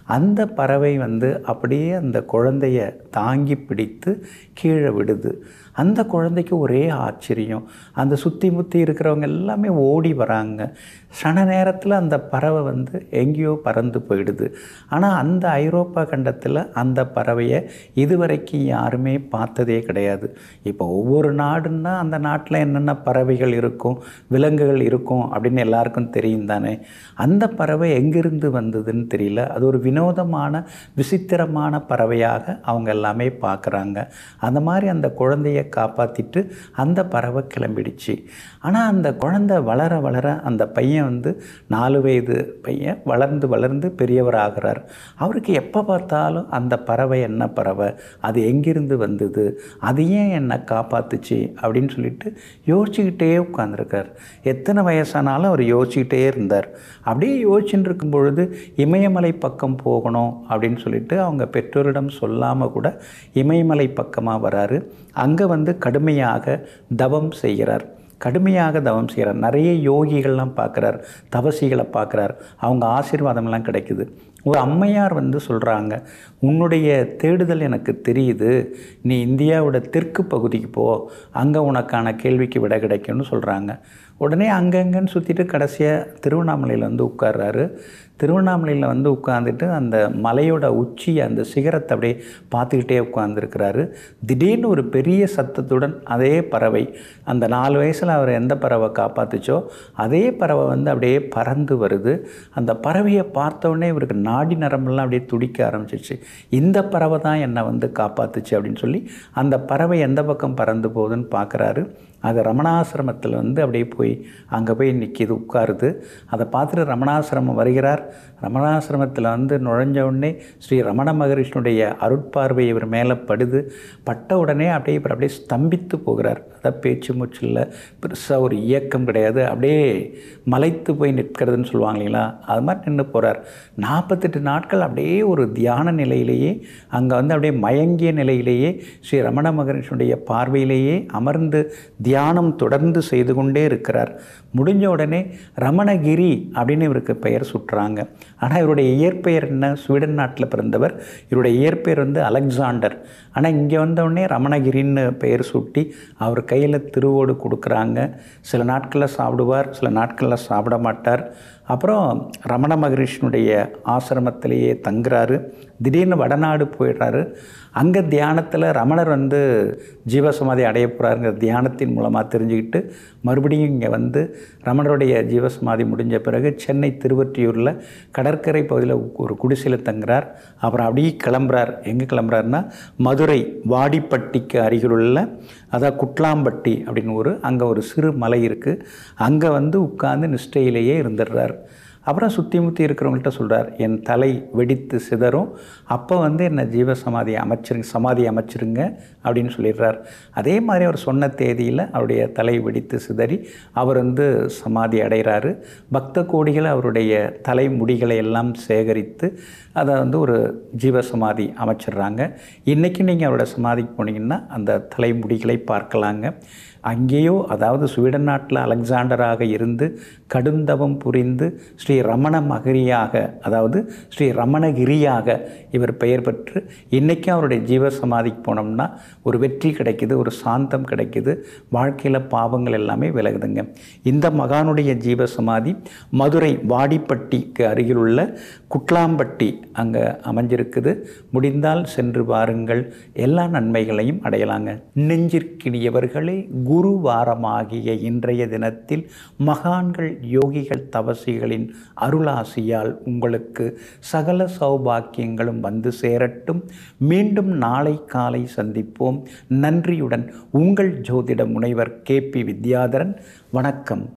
அந்த பறவை வந்து அப்படியே அந்த குழந்தைய தாங்கி பிடித்து கீழே விடுது அந்த குழந்தைக்கு ஒரே ஆச்சரியம் அந்த சுற்றி முற்றி இருக்கிறவங்க எல்லாமே ஓடி வராங்க சன நேரத்தில் அந்த பறவை வந்து எங்கேயோ பறந்து போயிடுது ஆனால் அந்த ஐரோப்பா கண்டத்தில் அந்த பறவையை இதுவரைக்கும் யாருமே பார்த்ததே கிடையாது இப்போ ஒவ்வொரு நாடுன்னா அந்த நாட்டில் என்னென்ன பறவைகள் இருக்கும் விலங்குகள் இருக்கும் அப்படின்னு எல்லாருக்கும் தெரியும் தானே அந்த பறவை எங்கிருந்து வந்ததுன்னு தெரியல அது ஒரு வினோதமான விசித்திரமான பறவையாக அவங்க எல்லாமே பார்க்குறாங்க அந்த மாதிரி அந்த குழந்தைய காப்பாற்றிட்டு அந்த பறவை கிளம்பிடுச்சு ஆனால் அந்த குழந்தை வளர வளர அந்த பையன் வந்து நாலு வயது பையன் வளர்ந்து வளர்ந்து பெரியவர் ஆகிறார் அவருக்கு எப்போ பார்த்தாலும் அந்த பறவை என்ன பறவை அது எங்கிருந்து வந்தது அது ஏன் என்னை காப்பாத்துச்சு அப்படின்னு சொல்லிட்டு யோசிச்சுக்கிட்டே உட்காந்துருக்கார் எத்தனை வயசானாலும் அவர் யோசிச்சுக்கிட்டே இருந்தார் அப்படியே யோசிச்சுட்டு இருக்கும் பொழுது இமயமலை பக்கம் போகணும் அப்படின்னு சொல்லிட்டு அவங்க பெற்றோரிடம் சொல்லாமல் கூட இமயமலை பக்கமாக வராரு அங்கே வந்து கடுமையாக தவம் செய்கிறார் கடுமையாக தவம் செய்கிறார் நிறைய யோகிகள்லாம் பார்க்குறார் தவசிகளை பார்க்குறார் அவங்க ஆசீர்வாதம்லாம் கிடைக்குது ஒரு அம்மையார் வந்து சொல்கிறாங்க உன்னுடைய தேடுதல் எனக்கு தெரியுது நீ இந்தியாவோட தெற்கு பகுதிக்கு போ அங்கே உனக்கான கேள்விக்கு விட கிடைக்கும்னு சொல்கிறாங்க உடனே அங்கங்கன்னு சுற்றிட்டு கடைசியாக திருவண்ணாமலையில் வந்து உட்கார்றாரு திருவண்ணாமலையில் வந்து உட்காந்துட்டு அந்த மலையோட உச்சி அந்த சிகரத்தை அப்படியே பார்த்துக்கிட்டே உட்காந்துருக்கிறாரு திடீர்னு ஒரு பெரிய சத்தத்துடன் அதே பறவை அந்த நாலு வயசில் அவர் எந்த பறவை காப்பாத்துச்சோ அதே பறவை வந்து அப்படியே பறந்து வருது அந்த பறவையை பார்த்த உடனே இவருக்கு நாடி நரம்பெல்லாம் அப்படியே துடிக்க ஆரம்பிச்சிச்சு இந்த பறவை தான் என்னை வந்து காப்பாத்துச்சு அப்படின்னு சொல்லி அந்த பறவை எந்த பக்கம் பறந்து போகுதுன்னு பார்க்குறாரு அது ரமணாசிரமத்தில் வந்து அப்படியே போய் அங்கே போய் நிற்கிது உட்காருது அதை பார்த்துட்டு ரமணாசிரமம் வருகிறார் ரமணாசிரமத்தில் வந்து நுழைஞ்ச உடனே ஸ்ரீ ரமண மகரிஷனுடைய அருட்பார்வை இவர் மேலே படுது பட்ட உடனே அப்படியே இவர் அப்படியே ஸ்தம்பித்து போகிறார் அதான் பேச்சு மூச்சு இல்லை பெருசாக ஒரு இயக்கம் கிடையாது அப்படியே மலைத்து போய் நிற்கிறதுன்னு சொல்லுவாங்க இல்லைங்களா அது மாதிரி நின்று போகிறார் நாற்பத்தெட்டு நாட்கள் அப்படியே ஒரு தியான நிலையிலேயே அங்கே வந்து அப்படியே மயங்கிய நிலையிலேயே ஸ்ரீ ரமண மகரிஷனுடைய பார்வையிலேயே அமர்ந்து தியானம் தொடர்ந்து செய்து கொண்டே இருக்கிறார் முடிஞ்ச உடனே ரமணகிரி அப்படின்னு இவருக்கு பெயர் சுட்டுறாங்க ஆனால் இவருடைய இயற்பெயர் என்ன ஸ்வீடன் நாட்டில் பிறந்தவர் இவருடைய இயற்பெயர் வந்து அலெக்சாண்டர் ஆனால் இங்கே வந்தவுடனே ரமணகிரின்னு பெயர் சூட்டி அவர் கையில் திருவோடு கொடுக்குறாங்க சில நாட்களில் சாப்பிடுவார் சில நாட்களில் சாப்பிட மாட்டார் அப்புறம் ரமண மகரிஷனுடைய ஆசிரமத்திலேயே தங்குறாரு திடீர்னு வடநாடு போயிடுறாரு அங்கே தியானத்தில் ரமணர் வந்து ஜீவசமாதி அடைய போகிறாருங்கிற தியானத்தின் மூலமாக தெரிஞ்சுக்கிட்டு மறுபடியும் இங்கே வந்து ரமணருடைய ஜீவசமாதி முடிஞ்ச பிறகு சென்னை திருவொற்றியூரில் கடற்கரை பகுதியில் ஒரு குடிசையில் தங்குறார் அப்புறம் அப்படியே கிளம்புறார் எங்கே கிளம்புறாருன்னா மதுரை வாடிப்பட்டிக்கு அருகிலுள்ள அதான் குட்லாம்பட்டி அப்படின்னு ஒரு அங்கே ஒரு சிறு மலை இருக்குது அங்கே வந்து உட்கார்ந்து நிஷ்டையிலேயே இருந்துடுறார் அப்புறம் சுற்றி முற்றி இருக்கிறவங்கள்ட்ட சொல்கிறார் என் தலை வெடித்து சிதறும் அப்போ வந்து என்னை ஜீவ சமாதி அமைச்சிருங்க சமாதி அமைச்சிருங்க அப்படின்னு சொல்லிடுறார் அதே மாதிரி அவர் சொன்ன தேதியில் அவருடைய தலை வெடித்து சிதறி அவர் வந்து சமாதி அடைகிறாரு பக்த கோடிகள் அவருடைய தலை முடிகளை எல்லாம் சேகரித்து அதை வந்து ஒரு ஜீவ சமாதி அமைச்சிடுறாங்க இன்றைக்கி நீங்கள் அவரோட சமாதிக்கு போனீங்கன்னா அந்த தலைமுடிகளை பார்க்கலாங்க அங்கேயோ அதாவது ஸ்வீடன் நாட்டில் அலெக்சாண்டராக இருந்து கடுந்தவம் புரிந்து ஸ்ரீ ரமண மகரியாக அதாவது ஸ்ரீ ரமணகிரியாக இவர் பெயர் பெற்று இன்றைக்கும் அவருடைய ஜீவ சமாதிக்கு போனோம்னா ஒரு வெற்றி கிடைக்குது ஒரு சாந்தம் கிடைக்குது வாழ்க்கையில் பாவங்கள் எல்லாமே விலகுதுங்க இந்த மகானுடைய ஜீவ சமாதி மதுரை வாடிப்பட்டிக்கு அருகிலுள்ள குட்லாம்பட்டி அங்கே அமைஞ்சிருக்குது முடிந்தால் சென்று பாருங்கள் எல்லா நன்மைகளையும் அடையலாங்க நெஞ்சிற்கினியவர்களே குரு வாரமாகிய இன்றைய தினத்தில் மகான்கள் யோகிகள் தவசிகளின் அருளாசியால் உங்களுக்கு சகல சௌபாக்கியங்களும் வந்து சேரட்டும் மீண்டும் நாளை காலை சந்திப்போம் நன்றியுடன் உங்கள் ஜோதிட முனைவர் கே பி வித்யாதரன் வணக்கம்